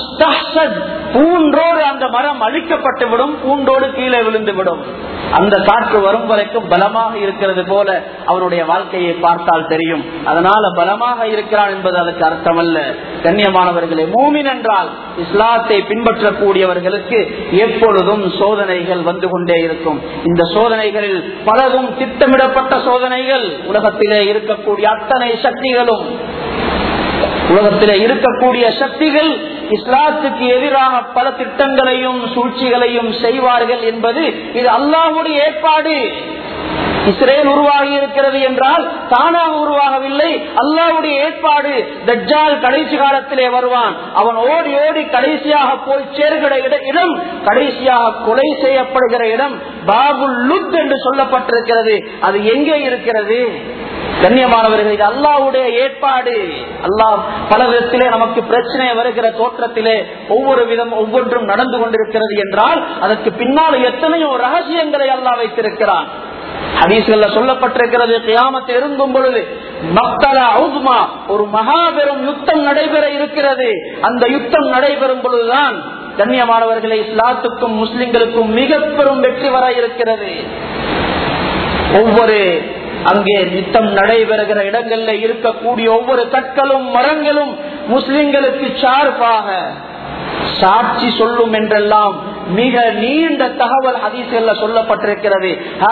A: பூண்டோடு அந்த மரம் அழிக்கப்பட்டு விடும் பூண்டோடு கீழே விழுந்து விடும் அந்த காற்று வரும் வரைக்கும் பலமாக இருக்கிறது போல அவனுடைய வாழ்க்கையை பார்த்தால் தெரியும் அதனால பலமாக இருக்கிறான் என்பது அதுக்கு அர்த்தம் அல்ல கண்ணியமானவர்களே மூமின் என்றால் இஸ்லாத்தை பின்பற்றக்கூடியவர்களுக்கு எப்பொழுதும் சோதனைகள் வந்து கொண்டே இருக்கும் இந்த சோதனைகளில் பலரும் திட்டமிடப்பட்ட சோதனைகள் உலகத்திலே இருக்கக்கூடிய அத்தனை சக்திகளும் உலகத்திலே இருக்கக்கூடிய சக்திகள் இஸ்லாத்துக்கு எதிராக பல திட்டங்களையும் சூழ்ச்சிகளையும் செய்வார்கள் என்பது இது அல்லாஹுடைய ஏற்பாடு இஸ்ரேல் உருவாகி இருக்கிறது என்றால் தானாக உருவாகவில்லை அல்லாவுடைய ஏற்பாடு தஜ்ஜால் கடைசி காலத்திலே வருவான் அவன் ஓடி ஓடி கடைசியாக போய் சேர்கிற இடம் கடைசியாக கொலை செய்யப்படுகிற இடம் பாபுல் லுத் என்று சொல்லப்பட்டிருக்கிறது அது எங்கே இருக்கிறது கண்ணியமானவர்கள் இது அல்லாவுடைய ஏற்பாடு அல்லாஹ் பல விதத்திலே நமக்கு பிரச்சனை வருகிற தோற்றத்திலே ஒவ்வொரு விதம் ஒவ்வொன்றும் நடந்து கொண்டிருக்கிறது என்றால் அதற்கு பின்னால் எத்தனையோ ரகசியங்களை அல்லாஹ் வைத்திருக்கிறான் ஹதீஸ்கள்ல சொல்லப்பட்டிருக்கிறது கியாமத்தை இருக்கும் பொழுது மக்தலா உஸ்மா ஒரு மகாபெரும் யுத்தம் நடைபெற இருக்கிறது அந்த யுத்தம் நடைபெறும் பொழுதுதான் கண்ணியமானவர்களை இஸ்லாத்துக்கும் முஸ்லிம்களுக்கும் மிக பெரும் வெற்றி வர இருக்கிறது ஒவ்வொரு அங்கே நித்தம் நடைபெறுகிற இடங்கள்ல இருக்கக்கூடிய ஒவ்வொரு கற்களும் மரங்களும் முஸ்லிம்களுக்கு சார்பாக சாட்சி சொல்லும் என்றெல்லாம் மிக நீண்ட தகவல் ஹதீசுகள்ல சொல்லப்பட்டிருக்கிறது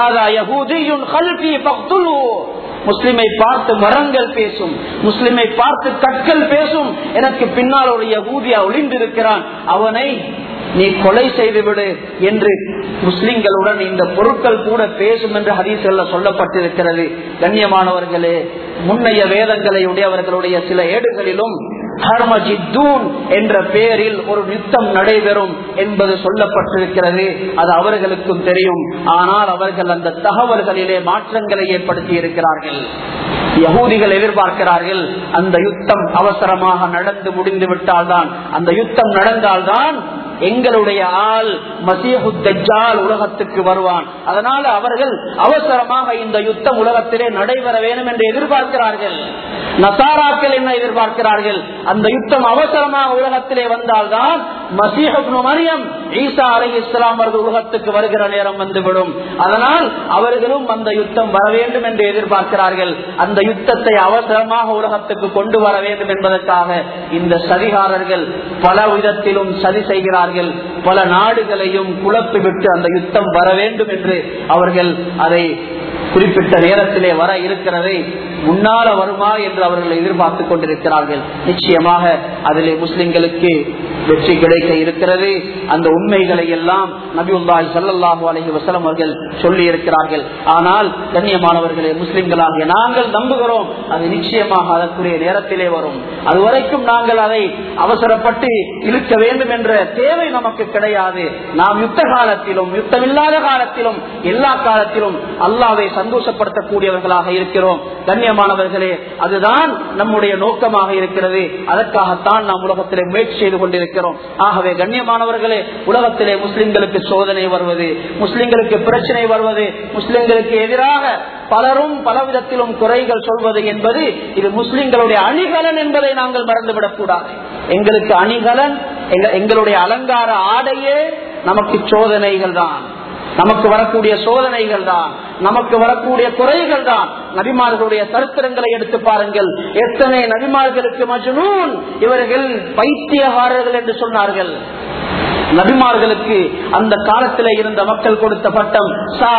A: முஸ்லிமை பார்த்து மரங்கள் பேசும் முஸ்லிமை பார்த்து கற்கள் பேசும் எனக்கு பின்னால் ஒரு யகூதியா ஒளிந்திருக்கிறான் அவனை நீ கொலை செய்துவிடு என்று முஸ்லிம்களுடன் இந்த பொருட்கள் கூட பேசும் என்று ஹதீஸ்ல சொல்லப்பட்டிருக்கிறது கண்ணியமானவர்களே முன்னைய வேதங்களை உடையவர்களுடைய சில ஏடுகளிலும் ஹர்மஜித்தூன் என்ற பெயரில் ஒரு யுத்தம் நடைபெறும் என்பது சொல்லப்பட்டிருக்கிறது அது அவர்களுக்கும் தெரியும் ஆனால் அவர்கள் அந்த தகவல்களிலே மாற்றங்களை ஏற்படுத்தி இருக்கிறார்கள் யகூதிகள் எதிர்பார்க்கிறார்கள் அந்த யுத்தம் அவசரமாக நடந்து முடிந்து விட்டால்தான் அந்த யுத்தம் நடந்தால்தான் எங்களுடைய ஆள் மசீஹுத்தால் உலகத்துக்கு வருவான் அதனால அவர்கள் அவசரமாக இந்த யுத்தம் உலகத்திலே நடைபெற வேண்டும் என்று எதிர்பார்க்கிறார்கள் நசாராக்கள் என்ன எதிர்பார்க்கிறார்கள் அந்த யுத்தம் அவசரமாக உலகத்திலே வந்தால்தான் மசீஹு மரியம் ஈசா அலி இஸ்லாம் அவர்கள் உலகத்துக்கு வருகிற நேரம் வந்துவிடும் அதனால் அவர்களும் அந்த யுத்தம் வர வேண்டும் என்று எதிர்பார்க்கிறார்கள் அந்த யுத்தத்தை அவசரமாக உலகத்துக்கு கொண்டு வர வேண்டும் என்பதற்காக இந்த சதிகாரர்கள் பல விதத்திலும் சதி செய்கிறார்கள் பல நாடுகளையும் குழப்பிவிட்டு அந்த யுத்தம் வர வேண்டும் என்று அவர்கள் அதை குறிப்பிட்ட நேரத்திலே வர இருக்கிறதை முன்னால வருமா என்று அவர்கள் எதிர்பார்த்துக் கொண்டிருக்கிறார்கள் நிச்சயமாக அதிலே முஸ்லிம்களுக்கு வெற்றி கிடைக்க இருக்கிறது அந்த உண்மைகளை எல்லாம் நபியுல்லாய் சல்லாஹூ அலஹி வசலம் அவர்கள் சொல்லி இருக்கிறார்கள் ஆனால் கண்ணியமானவர்களே முஸ்லிம்களாகிய நாங்கள் நம்புகிறோம் அது நிச்சயமாக அதற்குரிய நேரத்திலே வரும் அதுவரைக்கும் நாங்கள் அதை அவசரப்பட்டு இழுக்க வேண்டும் என்ற தேவை நமக்கு கிடையாது நாம் யுத்த காலத்திலும் யுத்தமில்லாத காலத்திலும் எல்லா காலத்திலும் அல்லாவை சந்தோஷப்படுத்தக்கூடியவர்களாக இருக்கிறோம் கண்ணியமானவர்களே அதுதான் நம்முடைய நோக்கமாக இருக்கிறது அதற்காகத்தான் நாம் உலகத்திலே முயற்சி செய்து கொண்டிருக்கிறோம் ஆகவே கண்ணியமானவர்களே உலகத்திலே முஸ்லிம்களுக்கு சோதனை வருவது முஸ்லிம்களுக்கு பிரச்சனை வருவது முஸ்லிம்களுக்கு எதிராக பலரும் பலவிதத்திலும் குறைகள் சொல்வது என்பது இது முஸ்லிம்களுடைய அணிகலன் என்பதை நாங்கள் மறந்துவிடக் கூடாது எங்களுக்கு அணிகலன் எங்களுடைய அலங்கார ஆடையே நமக்கு சோதனைகள் தான் நமக்கு வரக்கூடிய சோதனைகள் தான் நமக்கு வரக்கூடிய குறைகள் தான் நபிமார்களுடைய சரித்திரங்களை எடுத்து பாருங்கள் எத்தனை நபிமார்களுக்கு மஜ்னூன் இவர்கள் பைத்தியகாரர்கள் என்று சொன்னார்கள் நபிமார்களுக்கு அந்த காலத்தில் இருந்த மக்கள் கொடுத்த பட்டம்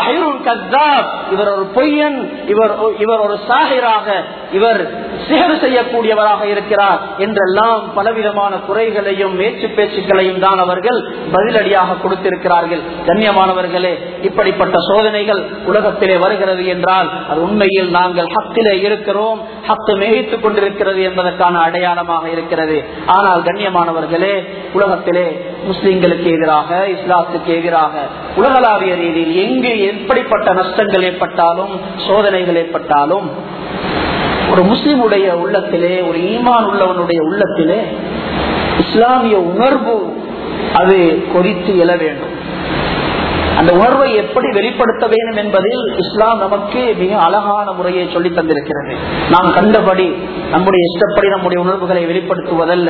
A: இவர் ஒரு பொய்யன் இவர் இவர் ஒரு சாகிராக இவர் சிகர் செய்யக்கூடியவராக இருக்கிறார் என்றெல்லாம் பலவிதமான குறைகளையும் வேற்று பேச்சுக்களையும் தான் அவர்கள் பதிலடியாக கொடுத்திருக்கிறார்கள் கண்ணியமானவர்களே இப்படிப்பட்ட சோதனைகள் உலகத்திலே வருகிறது என்றால் அது உண்மையில் நாங்கள் ஹத்திலே இருக்கிறோம் ஹத்து மிகைத்துக் கொண்டிருக்கிறது என்பதற்கான அடையாளமாக இருக்கிறது ஆனால் கண்ணியமானவர்களே உலகத்திலே முஸ்லிம்களுக்கு எதிராக இஸ்லாத்துக்கு எதிராக உலகளாவிய ரீதியில் எங்கு எப்படிப்பட்ட நஷ்டங்கள் ஏற்பட்டாலும் சோதனைகள் ஏற்பட்டாலும் ஒரு முஸ்லிமுடைய உள்ளத்திலே ஒரு ஈமான் உள்ளவனுடைய உள்ளத்திலே இஸ்லாமிய உணர்வு அது கொதித்து எழ வேண்டும் அந்த உணர்வை எப்படி வெளிப்படுத்த வேண்டும் என்பதில் இஸ்லாம் நமக்கு மிக அழகான முறையை சொல்லி தந்திருக்கிறது நாம் கண்டபடி நம்முடைய இஷ்டப்படி நம்முடைய உணர்வுகளை வெளிப்படுத்துவதல்ல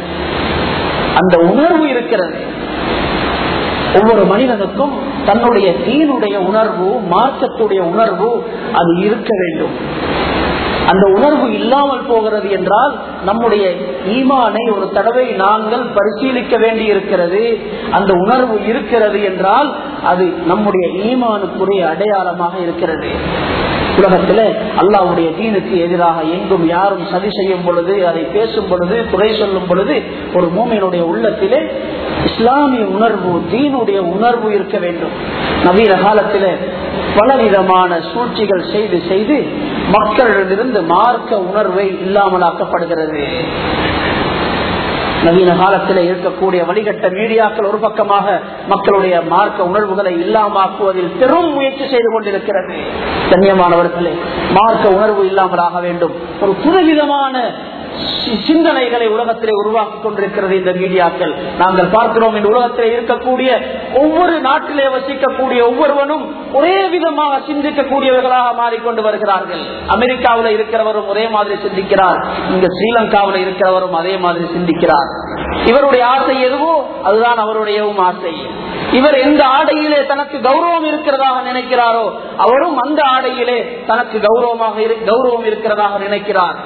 A: அந்த உணர்வு இருக்கிறது ஒவ்வொரு மனிதனுக்கும் தன்னுடைய தீனுடைய உணர்வு மார்க்கத்துடைய உணர்வு அது இருக்க வேண்டும் அந்த உணர்வு இல்லாமல் போகிறது என்றால் நம்முடைய ஈமானை ஒரு தடவை நாங்கள் பரிசீலிக்க வேண்டி இருக்கிறது அந்த உணர்வு இருக்கிறது என்றால் அது நம்முடைய ஈமானுக்குரிய அடையாளமாக இருக்கிறது உலகத்துல அல்லாவுடைய தீனுக்கு எதிராக எங்கும் யாரும் சதி செய்யும் பொழுது அதை பேசும் பொழுது குறை சொல்லும் பொழுது ஒரு மூமியினுடைய உள்ளத்திலே இஸ்லாமிய உணர்வு தீனுடைய உணர்வு இருக்க வேண்டும் நவீன காலத்தில பலவிதமான சூழ்ச்சிகள் செய்து செய்து மக்களிடமிருந்து மார்க்க உணர்வை இல்லாமலாக்கப்படுகிறது நவீன காலத்தில் இருக்கக்கூடிய வழிகட்ட மீடியாக்கள் ஒரு பக்கமாக மக்களுடைய மார்க்க உணர்வுகளை இல்லாமாக்குவதில் பெரும் முயற்சி செய்து கொண்டிருக்கிறது கண்ணியமானவர்களே மார்க்க உணர்வு இல்லாமலாக வேண்டும் ஒரு புதுவிதமான சி- சிந்தனைகளை உலகத்திலே உருவாக்கி கொண்டிருக்கிறது இந்த மீடியாக்கள் நாங்கள் பார்க்கிறோம் இந்த உலகத்திலே இருக்கக்கூடிய ஒவ்வொரு நாட்டிலே வசிக்கக்கூடிய ஒவ்வொருவனும் ஒரே விதமாக சிந்திக்கக்கூடியவர்களாக மாறிக்கொண்டு வருகிறார்கள் அமெரிக்காவில் இருக்கிறவரும் ஒரே மாதிரி சிந்திக்கிறார் இங்க ஸ்ரீலங்காவில் இருக்கிறவரும் அதே மாதிரி சிந்திக்கிறார் இவருடைய ஆசை எதுவோ அதுதான் அவருடையவும் ஆசை இவர் எந்த ஆடையிலே தனக்கு கௌரவம் இருக்கிறதாக நினைக்கிறாரோ அவரும் அந்த ஆடையிலே தனக்கு கௌரவமாக இரு- கௌரவம் இருக்கிறதாக நினைக்கிறார்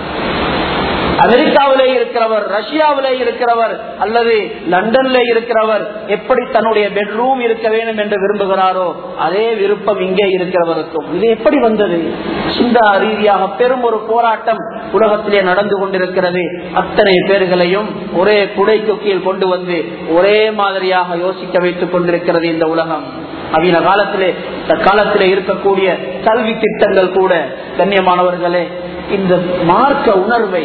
A: அமெரிக்காவிலே இருக்கிறவர் ரஷ்யாவிலே இருக்கிறவர் அல்லது லண்டன்ல இருக்கிறவர் எப்படி தன்னுடைய பெட்ரூம் இருக்க வேண்டும் என்று விரும்புகிறாரோ அதே விருப்பம் இங்கே இருக்கிறவருக்கும் இது எப்படி வந்தது சிந்தா ரீதியாக பெரும் ஒரு போராட்டம் உலகத்திலே நடந்து கொண்டிருக்கிறது அத்தனை பேர்களையும் ஒரே குடைக்கு கீழ் கொண்டு வந்து ஒரே மாதிரியாக யோசிக்க வைத்துக் கொண்டிருக்கிறது இந்த உலகம் நவீன காலத்திலே காலத்திலே இருக்கக்கூடிய கல்வி திட்டங்கள் கூட கண்ணியமானவர்களே இந்த மார்க்க உணர்வை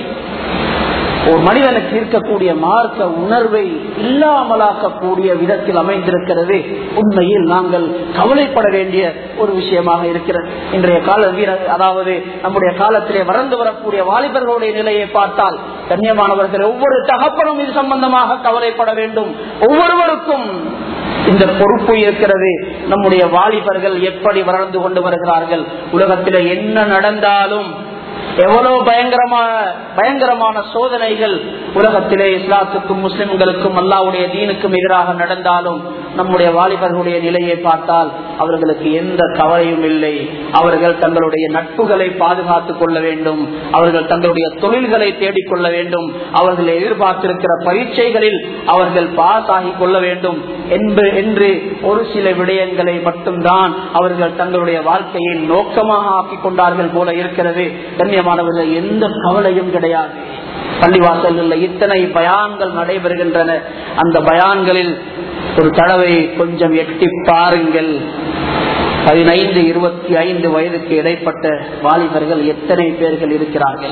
A: ஒரு மனிதனுக்கு இருக்கக்கூடிய மார்க்க உணர்வை இல்லாமலாக்கக்கூடிய விதத்தில் அமைந்திருக்கிறது உண்மையில் நாங்கள் கவலைப்பட வேண்டிய ஒரு விஷயமாக இருக்கிறது இன்றைய கால வீர அதாவது நம்முடைய காலத்திலே வளர்ந்து வரக்கூடிய வாலிபர்களுடைய நிலையை பார்த்தால் கண்ணியமானவர்கள் ஒவ்வொரு தகப்பனும் இது சம்பந்தமாக கவலைப்பட வேண்டும் ஒவ்வொருவருக்கும் இந்த பொறுப்பு இருக்கிறது நம்முடைய வாலிபர்கள் எப்படி வளர்ந்து கொண்டு வருகிறார்கள் உலகத்திலே என்ன நடந்தாலும் எவ்வளவு பயங்கரமான பயங்கரமான சோதனைகள் உலகத்திலே இஸ்லாத்துக்கும் முஸ்லிம்களுக்கும் அல்லாவுடைய தீனுக்கும் எதிராக நடந்தாலும் நம்முடைய வாலிபர்களுடைய நிலையை பார்த்தால் அவர்களுக்கு எந்த கவலையும் இல்லை அவர்கள் தங்களுடைய நட்புகளை பாதுகாத்துக் கொள்ள வேண்டும் அவர்கள் தங்களுடைய தொழில்களை தேடிக்கொள்ள வேண்டும் அவர்கள் எதிர்பார்த்திருக்கிற பரீட்சைகளில் அவர்கள் பாஸ் ஆகிக் கொள்ள வேண்டும் என்ப- என்று ஒரு சில விடயங்களை மட்டும்தான் அவர்கள் தங்களுடைய வாழ்க்கையை நோக்கமாக ஆக்கிக் கொண்டார்கள் போல இருக்கிறது கண்ணியமானவர்கள் எந்த கவலையும் கிடையாது பள்ளிவாசல்களில் இத்தனை பயான்கள் நடைபெறுகின்றன அந்த பயான்களில் ஒரு தடவை கொஞ்சம் எட்டி பாருங்கள் பதினைந்து இருபத்தி ஐந்து வயதுக்கு இடைப்பட்ட வாலிபர்கள் எத்தனை பேர்கள் இருக்கிறார்கள்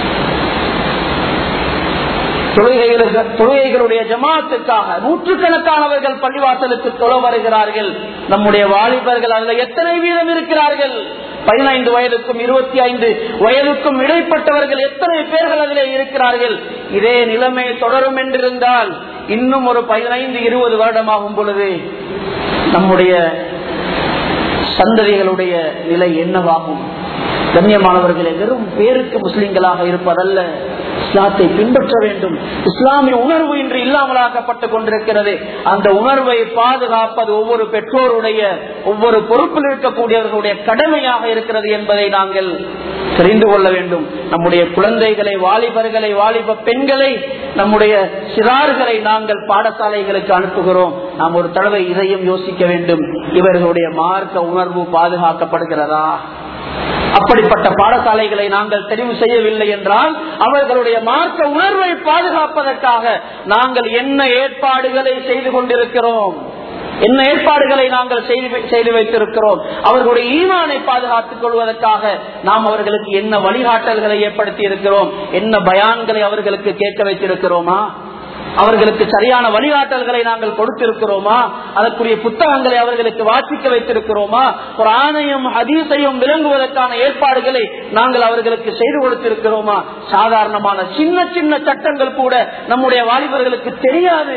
A: தொழுகைகளுக்கு- தொழுகைகளுடைய ஜமாத்துக்காக நூற்றுக்கணக்கானவர்கள் பள்ளிவாசலுக்கு தொழ வருகிறார்கள் நம்முடைய வாலிபர்கள் அதில் எத்தனை வீதம் இருக்கிறார்கள் பதினைந்து வயதுக்கும் இருபத்தி ஐந்து வயதுக்கும் இடைப்பட்டவர்கள் எத்தனை பேர்கள் அதிலே இருக்கிறார்கள் இதே நிலைமை தொடரும் என்றிருந்தால் இன்னும் ஒரு பதினைந்து இருபது வருடமாகும் பொழுது நம்முடைய சந்ததிகளுடைய நிலை என்னவாகும் கண்ணியமானவர்களே வெறும் பேருக்கு முஸ்லிம்களாக இருப்பதல்ல இஸ்லாத்தை பின்பற்ற வேண்டும் இஸ்லாமிய உணர்வு இன்று இல்லாமலாக்கப்பட்டுக் கொண்டிருக்கிறது அந்த உணர்வை பாதுகாப்பது ஒவ்வொரு பெற்றோருடைய ஒவ்வொரு பொறுப்பில் இருக்கக்கூடியவர்களுடைய கடமையாக இருக்கிறது என்பதை நாங்கள் தெரிந்து கொள்ள வேண்டும் நம்முடைய குழந்தைகளை வாலிபர்களை வாலிப பெண்களை நம்முடைய சிறார்களை நாங்கள் பாடசாலைகளுக்கு அனுப்புகிறோம் நாம் ஒரு தடவை இதையும் யோசிக்க வேண்டும் இவர்களுடைய மார்க்க உணர்வு பாதுகாக்கப்படுகிறதா அப்படிப்பட்ட பாடசாலைகளை நாங்கள் தெரிவு செய்யவில்லை என்றால் அவர்களுடைய மார்க்க உணர்வை பாதுகாப்பதற்காக நாங்கள் என்ன ஏற்பாடுகளை செய்து கொண்டிருக்கிறோம் என்ன ஏற்பாடுகளை நாங்கள் செய்து செய்து வைத்திருக்கிறோம் அவர்களுடைய ஈமானை பாதுகாத்துக் கொள்வதற்காக நாம் அவர்களுக்கு என்ன வழிகாட்டல்களை ஏற்படுத்தி இருக்கிறோம் என்ன பயான்களை அவர்களுக்கு கேட்க வைத்திருக்கிறோமா அவர்களுக்கு சரியான வழிகாட்டல்களை நாங்கள் கொடுத்திருக்கிறோமா அதற்குரிய புத்தகங்களை அவர்களுக்கு வாசிக்க வைத்திருக்கிறோமா ஒரு ஆணையம் ஹதீஸையும் விளங்குவதற்கான ஏற்பாடுகளை நாங்கள் அவர்களுக்கு செய்து கொடுத்திருக்கிறோமா சாதாரணமான சின்ன சின்ன சட்டங்கள் கூட நம்முடைய வாலிபர்களுக்கு தெரியாது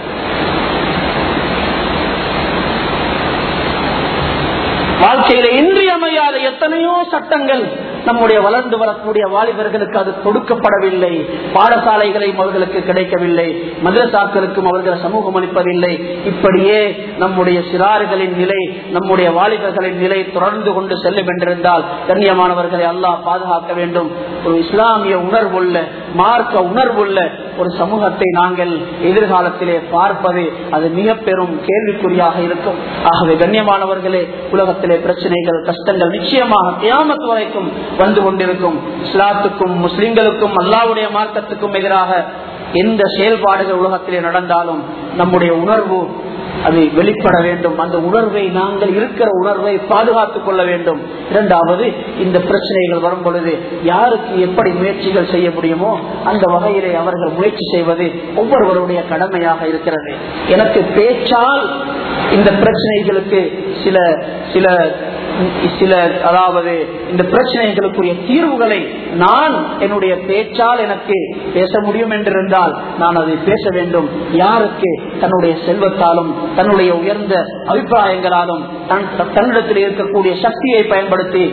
A: வாழ்க்கையில இன்றியமையாத எத்தனையோ சட்டங்கள் நம்முடைய வளர்ந்து வரக்கூடிய வாலிபர்களுக்கு அது கொடுக்கப்படவில்லை பாடசாலைகளையும் அவர்களுக்கு கிடைக்கவில்லை மதரசாக்களுக்கும் அவர்கள் சமூகம் அளிப்பதில்லை இப்படியே நம்முடைய சிறார்களின் நிலை நம்முடைய வாலிபர்களின் நிலை தொடர்ந்து கொண்டு செல்லும் என்றிருந்தால் கண்ணியமானவர்களை அல்லாஹ் பாதுகாக்க வேண்டும் ஒரு இஸ்லாமிய உணர்வுள்ள மார்க்க உணர்வுள்ள ஒரு சமூகத்தை நாங்கள் எதிர்காலத்திலே பார்ப்பது அது மிக பெரும் கேள்விக்குறியாக இருக்கும் ஆகவே கண்ணியமானவர்களே உலகத்திலே பிரச்சனைகள் கஷ்டங்கள் நிச்சயமாக கியாமத் வரைக்கும் வந்து கொண்டிருக்கும் இஸ்லாத்துக்கும் முஸ்லிம்களுக்கும் அல்லாவுடைய மார்க்கத்துக்கும் எதிராக எந்த செயல்பாடுகள் உலகத்திலே நடந்தாலும் நம்முடைய உணர்வு அது வெளிப்பட வேண்டும் அந்த உணர்வை நாங்கள் இருக்கிற உணர்வை பாதுகாத்துக் கொள்ள வேண்டும் இரண்டாவது இந்த பிரச்சனைகள் வரும் பொழுது யாருக்கு எப்படி முயற்சிகள் செய்ய முடியுமோ அந்த வகையிலே அவர்கள் முயற்சி செய்வது ஒவ்வொருவருடைய கடமையாக இருக்கிறது எனக்கு பேச்சால் இந்த பிரச்சனைகளுக்கு சில சில சில அதாவது இந்த பிரச்சனைகளுக்குரிய தீர்வுகளை நான் என்னுடைய பேச்சால் எனக்கு பேச முடியும் என்றிருந்தால் நான் அதை பேச வேண்டும் யாருக்கு தன்னுடைய செல்வத்தாலும் தன்னுடைய உயர்ந்த அபிப்பிராயங்களாலும் தன்னிடத்தில் இருக்கக்கூடிய சக்தியை பயன்படுத்தி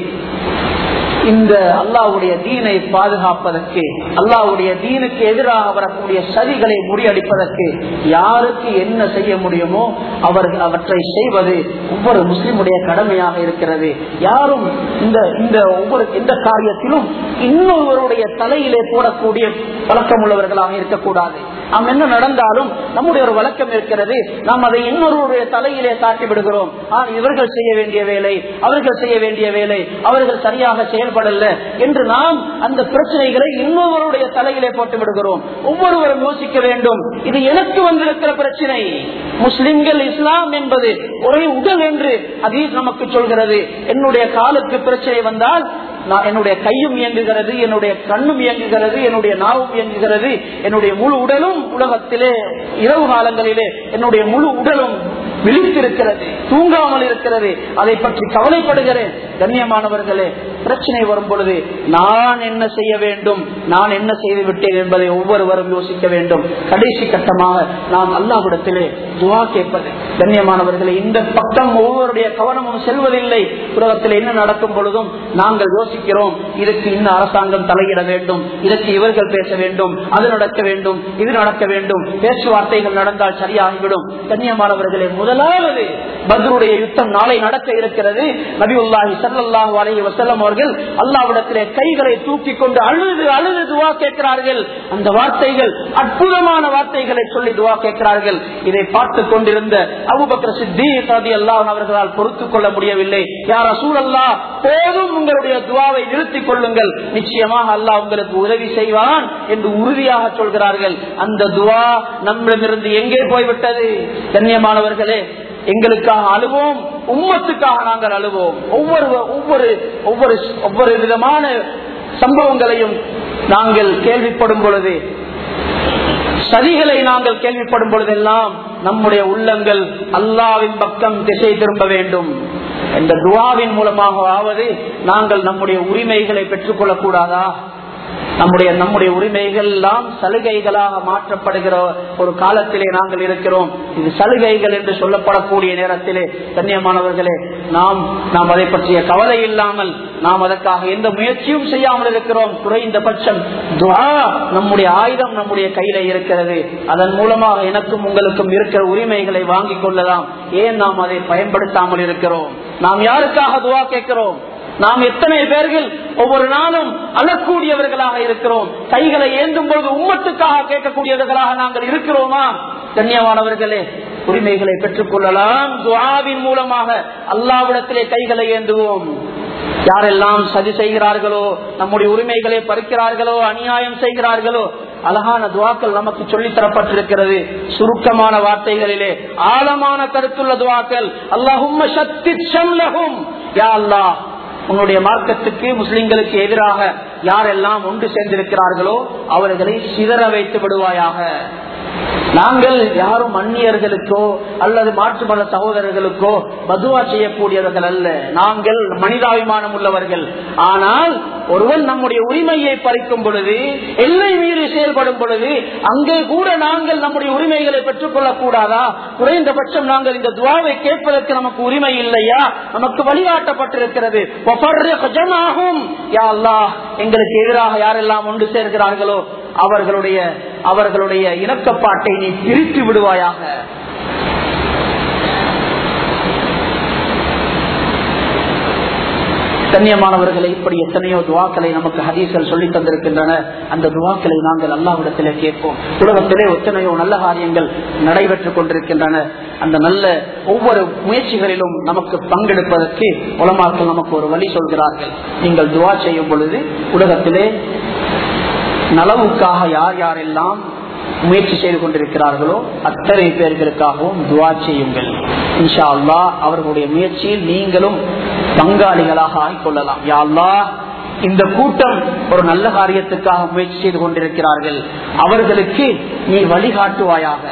A: இந்த அல்லாவுடைய தீனை பாதுகாப்பதற்கு அல்லாவுடைய தீனுக்கு எதிராக வரக்கூடிய சதிகளை முறியடிப்பதற்கு யாருக்கு என்ன செய்ய முடியுமோ அவர்கள் அவற்றை செய்வது ஒவ்வொரு முஸ்லிமுடைய கடமையாக இருக்கிறது யாரும் இந்த இந்த ஒவ்வொரு எந்த காரியத்திலும் இன்னொருவருடைய தலையிலே போடக்கூடிய பழக்கம் உள்ளவர்களாக இருக்கக்கூடாது நாம் என்ன நடந்தாலும் நம்முடைய ஒரு வழக்கம் இருக்கிறது நாம் அதை இன்னொருவருடைய தலையிலே தாக்கி விடுகிறோம் ஆனால் இவர்கள் செய்ய வேண்டிய வேலை அவர்கள் செய்ய வேண்டிய வேலை அவர்கள் சரியாக செயல்படல என்று நாம் அந்த பிரச்சனைகளை இன்னொருவருடைய தலையிலே போட்டு விடுகிறோம் ஒவ்வொருவரும் யோசிக்க வேண்டும் இது எனக்கு வந்திருக்கிற பிரச்சனை முஸ்லிம்கள் இஸ்லாம் என்பது ஒரே உடல் என்று அதீஸ் நமக்கு சொல்கிறது என்னுடைய காலுக்கு பிரச்சனை வந்தால் நான் என்னுடைய கையும் இயங்குகிறது என்னுடைய கண்ணும் இயங்குகிறது என்னுடைய நாவும் இயங்குகிறது என்னுடைய முழு உடலும் உலகத்திலே இரவு காலங்களிலே என்னுடைய முழு உடலும் விழித்திருக்கிறது தூங்காமல் இருக்கிறது அதை பற்றி கவலைப்படுகிறேன் கண்ணியமானவர்களே பிரச்சனை வரும் பொழுது நான் என்ன செய்ய வேண்டும் நான் என்ன செய்து விட்டேன் என்பதை ஒவ்வொருவரும் யோசிக்க வேண்டும் கடைசி கட்டமாக நாம் அல்லாவிடத்திலே துவா கேட்பது கண்ணியமானவர்களே இந்த பக்கம் ஒவ்வொருடைய கவனமும் செல்வதில்லை உலகத்தில் என்ன நடக்கும் பொழுதும் நாங்கள் யோசிக்கிறோம் இதற்கு இன்னும் அரசாங்கம் தலையிட வேண்டும் இதற்கு இவர்கள் பேச வேண்டும் அது நடக்க வேண்டும் இது நடக்க வேண்டும் பேச்சுவார்த்தைகள் நடந்தால் சரியாகிவிடும் கண்ணியமானவர்களே முதலாவது பத்ருடைய யுத்தம் நாளை நடக்க இருக்கிறது நபியுல்லாஹி சல்லாஹு அலைஹி வசல்லம் அவர்கள் அல்லாவிடத்திலே கைகளை தூக்கி கொண்டு அழுது அழுது துவா கேட்கிறார்கள் அந்த வார்த்தைகள் அற்புதமான வார்த்தைகளை சொல்லி துவா கேட்கிறார்கள் இதை பார்த்து கொண்டிருந்த அபுபக்கர் சித்தீக் ரதி அல்லாஹ் அவர்களால் பொறுத்துக் கொள்ள முடியவில்லை யார் அசூல் அல்லா போதும் உங்களுடைய துவாவை நிறுத்திக் கொள்ளுங்கள் நிச்சயமாக அல்லாஹ் உங்களுக்கு உதவி செய்வான் என்று உறுதியாக சொல்கிறார்கள் அந்த துவா நம்மிடமிருந்து எங்கே போய்விட்டது கண்ணியமானவர்களே எங்களுக்காக அழுவோம் உம்மத்துக்காக நாங்கள் அழுவோம் ஒவ்வொரு ஒவ்வொரு ஒவ்வொரு ஒவ்வொரு விதமான சம்பவங்களையும் நாங்கள் கேள்விப்படும் பொழுது சதிகளை நாங்கள் கேள்விப்படும் பொழுதெல்லாம் நம்முடைய உள்ளங்கள் அல்லாவின் பக்கம் திசை திரும்ப வேண்டும் இந்த துவாவின் மூலமாக ஆவது நாங்கள் நம்முடைய உரிமைகளை பெற்றுக் கொள்ளக்கூடாதா நம்முடைய நம்முடைய உரிமைகள் எல்லாம் சலுகைகளாக மாற்றப்படுகிற ஒரு காலத்திலே நாங்கள் இருக்கிறோம் இது சலுகைகள் என்று சொல்லப்படக்கூடிய நேரத்திலே கண்ணியமானவர்களே நாம் நாம் அதை பற்றிய கவலை இல்லாமல் நாம் அதற்காக எந்த முயற்சியும் செய்யாமல் இருக்கிறோம் குறைந்தபட்சம் துவா நம்முடைய ஆயுதம் நம்முடைய கையில இருக்கிறது அதன் மூலமாக எனக்கும் உங்களுக்கும் இருக்கிற உரிமைகளை வாங்கிக் கொள்ளலாம் ஏன் நாம் அதை பயன்படுத்தாமல் இருக்கிறோம் நாம் யாருக்காக துவா கேட்கிறோம் நாம் எத்தனை பேர்கள் ஒவ்வொரு நாளும் அழக்கூடியவர்களாக இருக்கிறோம் கைகளை ஏந்தும் பொழுது உம்மத்துக்காக கேட்கக்கூடியவர்களாக நாங்கள் இருக்கிறோமா கண்ணியமானவர்களே உரிமைகளை பெற்றுக் கொள்ளலாம் துவாவின் மூலமாக அல்லாவிடத்திலே கைகளை ஏந்துவோம் யாரெல்லாம் சதி செய்கிறார்களோ நம்முடைய உரிமைகளை பறிக்கிறார்களோ அநியாயம் செய்கிறார்களோ அழகான துவாக்கள் நமக்கு சொல்லி தரப்பட்டிருக்கிறது சுருக்கமான வார்த்தைகளிலே ஆழமான கருத்துள்ள துவாக்கள் அல்லாஹும் சக்தி யா அல்லாஹ் உன்னுடைய மார்க்கத்துக்கு முஸ்லிம்களுக்கு எதிராக யாரெல்லாம் ஒன்று சேர்ந்திருக்கிறார்களோ அவர்களை சிதற வைத்து விடுவாயாக நாங்கள் யாரும் அந்நியர்களுக்கோ அல்லது மாற்று மத சகோதரர்களுக்கோ பதுவா செய்யக்கூடியவர்கள் அல்ல நாங்கள் மனிதாபிமானம் உள்ளவர்கள் ஆனால் ஒருவன் நம்முடைய உரிமையை பறிக்கும் பொழுது எல்லை மீறி செயல்படும் பொழுது அங்கே கூட நாங்கள் நம்முடைய உரிமைகளை பெற்றுக் கொள்ளக் கூடாதா குறைந்தபட்சம் நாங்கள் இந்த துவாவை கேட்பதற்கு நமக்கு உரிமை இல்லையா நமக்கு வழிகாட்டப்பட்டிருக்கிறது எங்களுக்கு எதிராக யாரெல்லாம் ஒன்று சேர்கிறார்களோ அவர்களுடைய அவர்களுடைய இணக்கப்பாட்டை நீ பிரித்து விடுவாயாக கண்ணியமானவர்களை இப்படி எத்தனையோ துவாக்களை நமக்கு ஹதீசல் சொல்லி தந்திருக்கின்றன அந்த துவாக்களை நாங்கள் அல்லாவிடத்திலே கேட்போம் உலகத்திலே எத்தனையோ நல்ல காரியங்கள் நடைபெற்றுக் கொண்டிருக்கின்றன அந்த நல்ல ஒவ்வொரு முயற்சிகளிலும் நமக்கு பங்கெடுப்பதற்கு உலமாக்கள் நமக்கு ஒரு வழி சொல்கிறார்கள் நீங்கள் துவா செய்யும் பொழுது உலகத்திலே நலவுக்காக யார் யாரெல்லாம் முயற்சி செய்து கொண்டிருக்கிறார்களோ அத்தனை பேர்களுக்காகவும் துவா செய்யுங்கள் இன்ஷா அல்லா அவர்களுடைய முயற்சியில் நீங்களும் பங்காளிகளாக ஆகிக்கொள்ளலாம் யா அல்லா இந்த கூட்டம் ஒரு நல்ல காரியத்துக்காக முயற்சி செய்து கொண்டிருக்கிறார்கள் அவர்களுக்கு நீ வழிகாட்டுவாயாக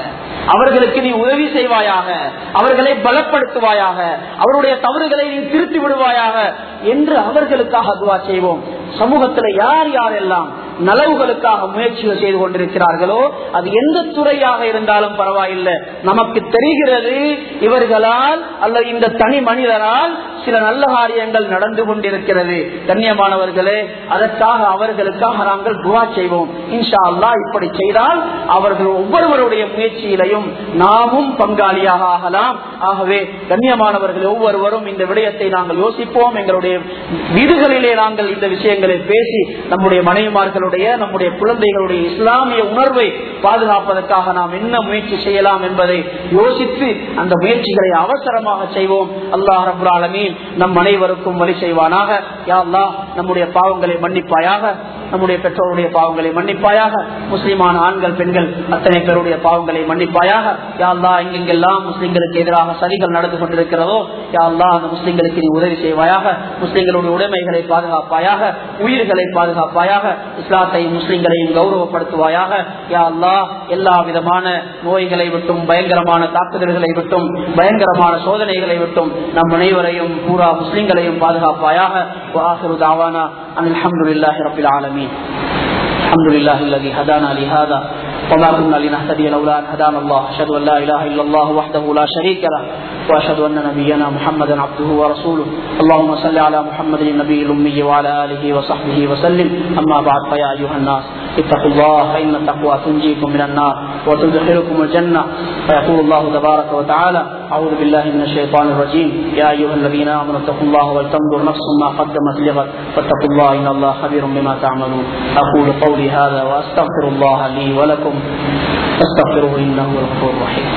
A: அவர்களுக்கு நீ உதவி செய்வாயாக அவர்களை பலப்படுத்துவாயாக அவருடைய தவறுகளை நீ திருத்தி விடுவாயாக என்று அவர்களுக்காக துவா செய்வோம் சமூகத்தில் யார் யாரெல்லாம் நலவுகளுக்காக முயற்சிகள் செய்து கொண்டிருக்கிறார்களோ அது எந்த துறையாக இருந்தாலும் பரவாயில்லை நமக்கு தெரிகிறது இவர்களால் அல்லது இந்த தனி மனிதரால் சில நல்ல காரியங்கள் நடந்து கொண்டிருக்கிறது கண்ணியமானவர்களே அதற்காக அவர்களுக்காக நாங்கள் துவா செய்வோம் இன்ஷா அல்லா இப்படி செய்தால் அவர்கள் ஒவ்வொருவருடைய முயற்சியிலையும் நாமும் பங்காளியாக ஆகலாம் ஆகவே கண்ணியமானவர்கள் ஒவ்வொருவரும் இந்த விடயத்தை நாங்கள் யோசிப்போம் எங்களுடைய வீடுகளிலே நாங்கள் இந்த விஷயங்களை பேசி நம்முடைய மனைவிமார்களுடைய நம்முடைய குழந்தைகளுடைய இஸ்லாமிய உணர்வை பாதுகாப்பதற்காக நாம் என்ன முயற்சி செய்யலாம் என்பதை யோசித்து அந்த முயற்சிகளை அவசரமாக செய்வோம் அல்லாஹ் ரபுல் ஆலமீன் நம் அனைவருக்கும் வழி செய்வானாக யா அல்லாஹ் நம்முடைய பாவங்களை மன்னிப்பாயாக நம்முடைய பெற்றோருடைய பாவங்களை மன்னிப்பாயாக முஸ்லிமான ஆண்கள் பெண்கள் அத்தனை பேருடைய பாவங்களை மன்னிப்பாயாக யா அல்லா எங்கெங்கெல்லாம் முஸ்லிம்களுக்கு எதிராக சதிகள் நடந்து கொண்டிருக்கிறதோ யா அல்லா அந்த முஸ்லிம்களுக்கு நீ உதவி செய்வாயாக முஸ்லிம்களுடைய உடைமைகளை பாதுகாப்பாயாக உயிர்களை பாதுகாப்பாயாக இஸ்லாத்தையும் முஸ்லிம்களையும் கௌரவப்படுத்துவாயாக யா அல்லா எல்லா விதமான நோய்களை விட்டும் பயங்கரமான தாக்குதல்களை விட்டும் பயங்கரமான சோதனைகளை விட்டும் நம் அனைவரையும் பூரா முஸ்லிம்களையும் பாதுகாப்பாயாக தாவானா الحمد لله رب العالمين الحمد لله الذي هدانا لهذا وما كنا لنهتدي لولا ان هدانا الله اشهد ان لا اله الا الله وحده لا شريك له واشهد ان نبينا محمدا عبده ورسوله اللهم صل على محمد النبي الامي وعلى اله وصحبه وسلم اما بعد فيا ايها الناس اتقوا الله فان التقوى تنجيكم من النار وتدخلكم الجنه فيقول الله تبارك وتعالى اعوذ بالله من الشيطان الرجيم يا ايها الذين امنوا اتقوا الله ولتنظر نفس ما قدمت لغد واتقوا الله ان الله خبير بما تعملون اقول قولي هذا واستغفر الله لي ولكم فاستغفروه انه هو الغفور الرحيم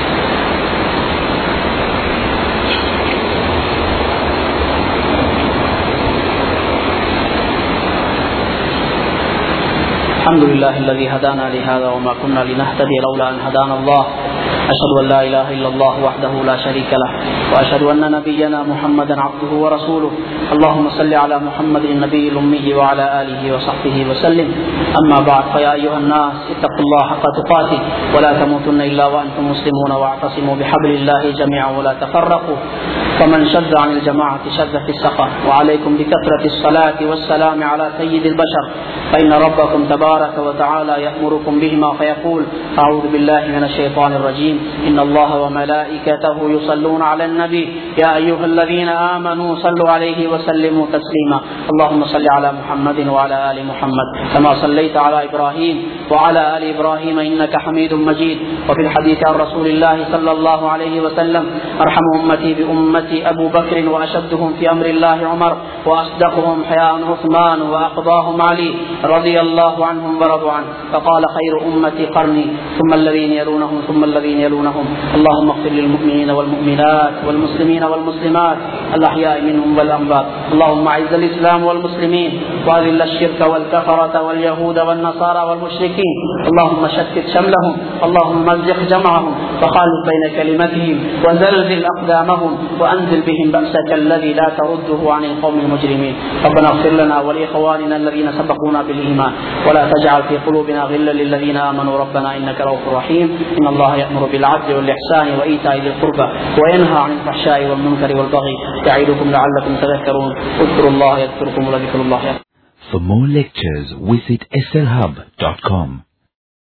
A: الحمد لله الذي هدانا لهذا وما كنا لنهتدي لولا ان هدانا الله أشهد أن لا إله إلا الله وحده لا شريك له وأشهد أن نبينا محمدا عبده ورسوله اللهم صل على محمد النبي الأمي وعلى آله وصحبه وسلم أما بعد فيا أيها الناس اتقوا الله حق تقاته ولا تموتن إلا وأنتم مسلمون واعتصموا بحبل الله جميعا ولا تفرقوا فمن شد عن الجماعة شد في السقر وعليكم بكثرة الصلاة والسلام على سيد البشر فإن ربكم تبارك وتعالى يأمركم بهما فيقول أعوذ بالله من الشيطان الرجيم إن الله وملائكته يصلون على النبي يا أيها الذين آمنوا صلوا عليه وسلموا تسليما اللهم صل على محمد وعلى آل محمد كما صليت على إبراهيم وعلى آل إبراهيم إنك حميد مجيد وفي الحديث عن رسول الله صلى الله عليه وسلم أرحم أمتي بأمتي أبو بكر وأشدهم في أمر الله عمر وأصدقهم حياء عثمان وأقضاهم علي رضي الله عنهم ورضوا عنه فقال خير أمتي قرني ثم الذين يلونهم ثم الذين يلونهم اللهم اغفر للمؤمنين والمؤمنات والمسلمين والمسلمات الأحياء منهم والأموات اللهم أعز الإسلام والمسلمين وأذل الشرك والكفرة واليهود والنصارى والمشركين اللهم شتت شملهم اللهم مزق جمعهم وخالف بين كلمتهم وزلزل أقدامهم وأنزل بهم بأسك الذي لا ترده عن القوم المجرمين ربنا اغفر لنا ولإخواننا الذين سبقونا بالإيمان ولا تجعل في قلوبنا غلا للذين آمنوا ربنا إنك رؤوف رحيم إن الله يأمر بالعدل والإحسان وإيتاء ذي القربى وينهى عن الفحشاء والمنكر والبغي يعظكم لعلكم تذكرون اذكروا الله يذكركم ولذكر الله
B: For more lectures, visit slhub.com.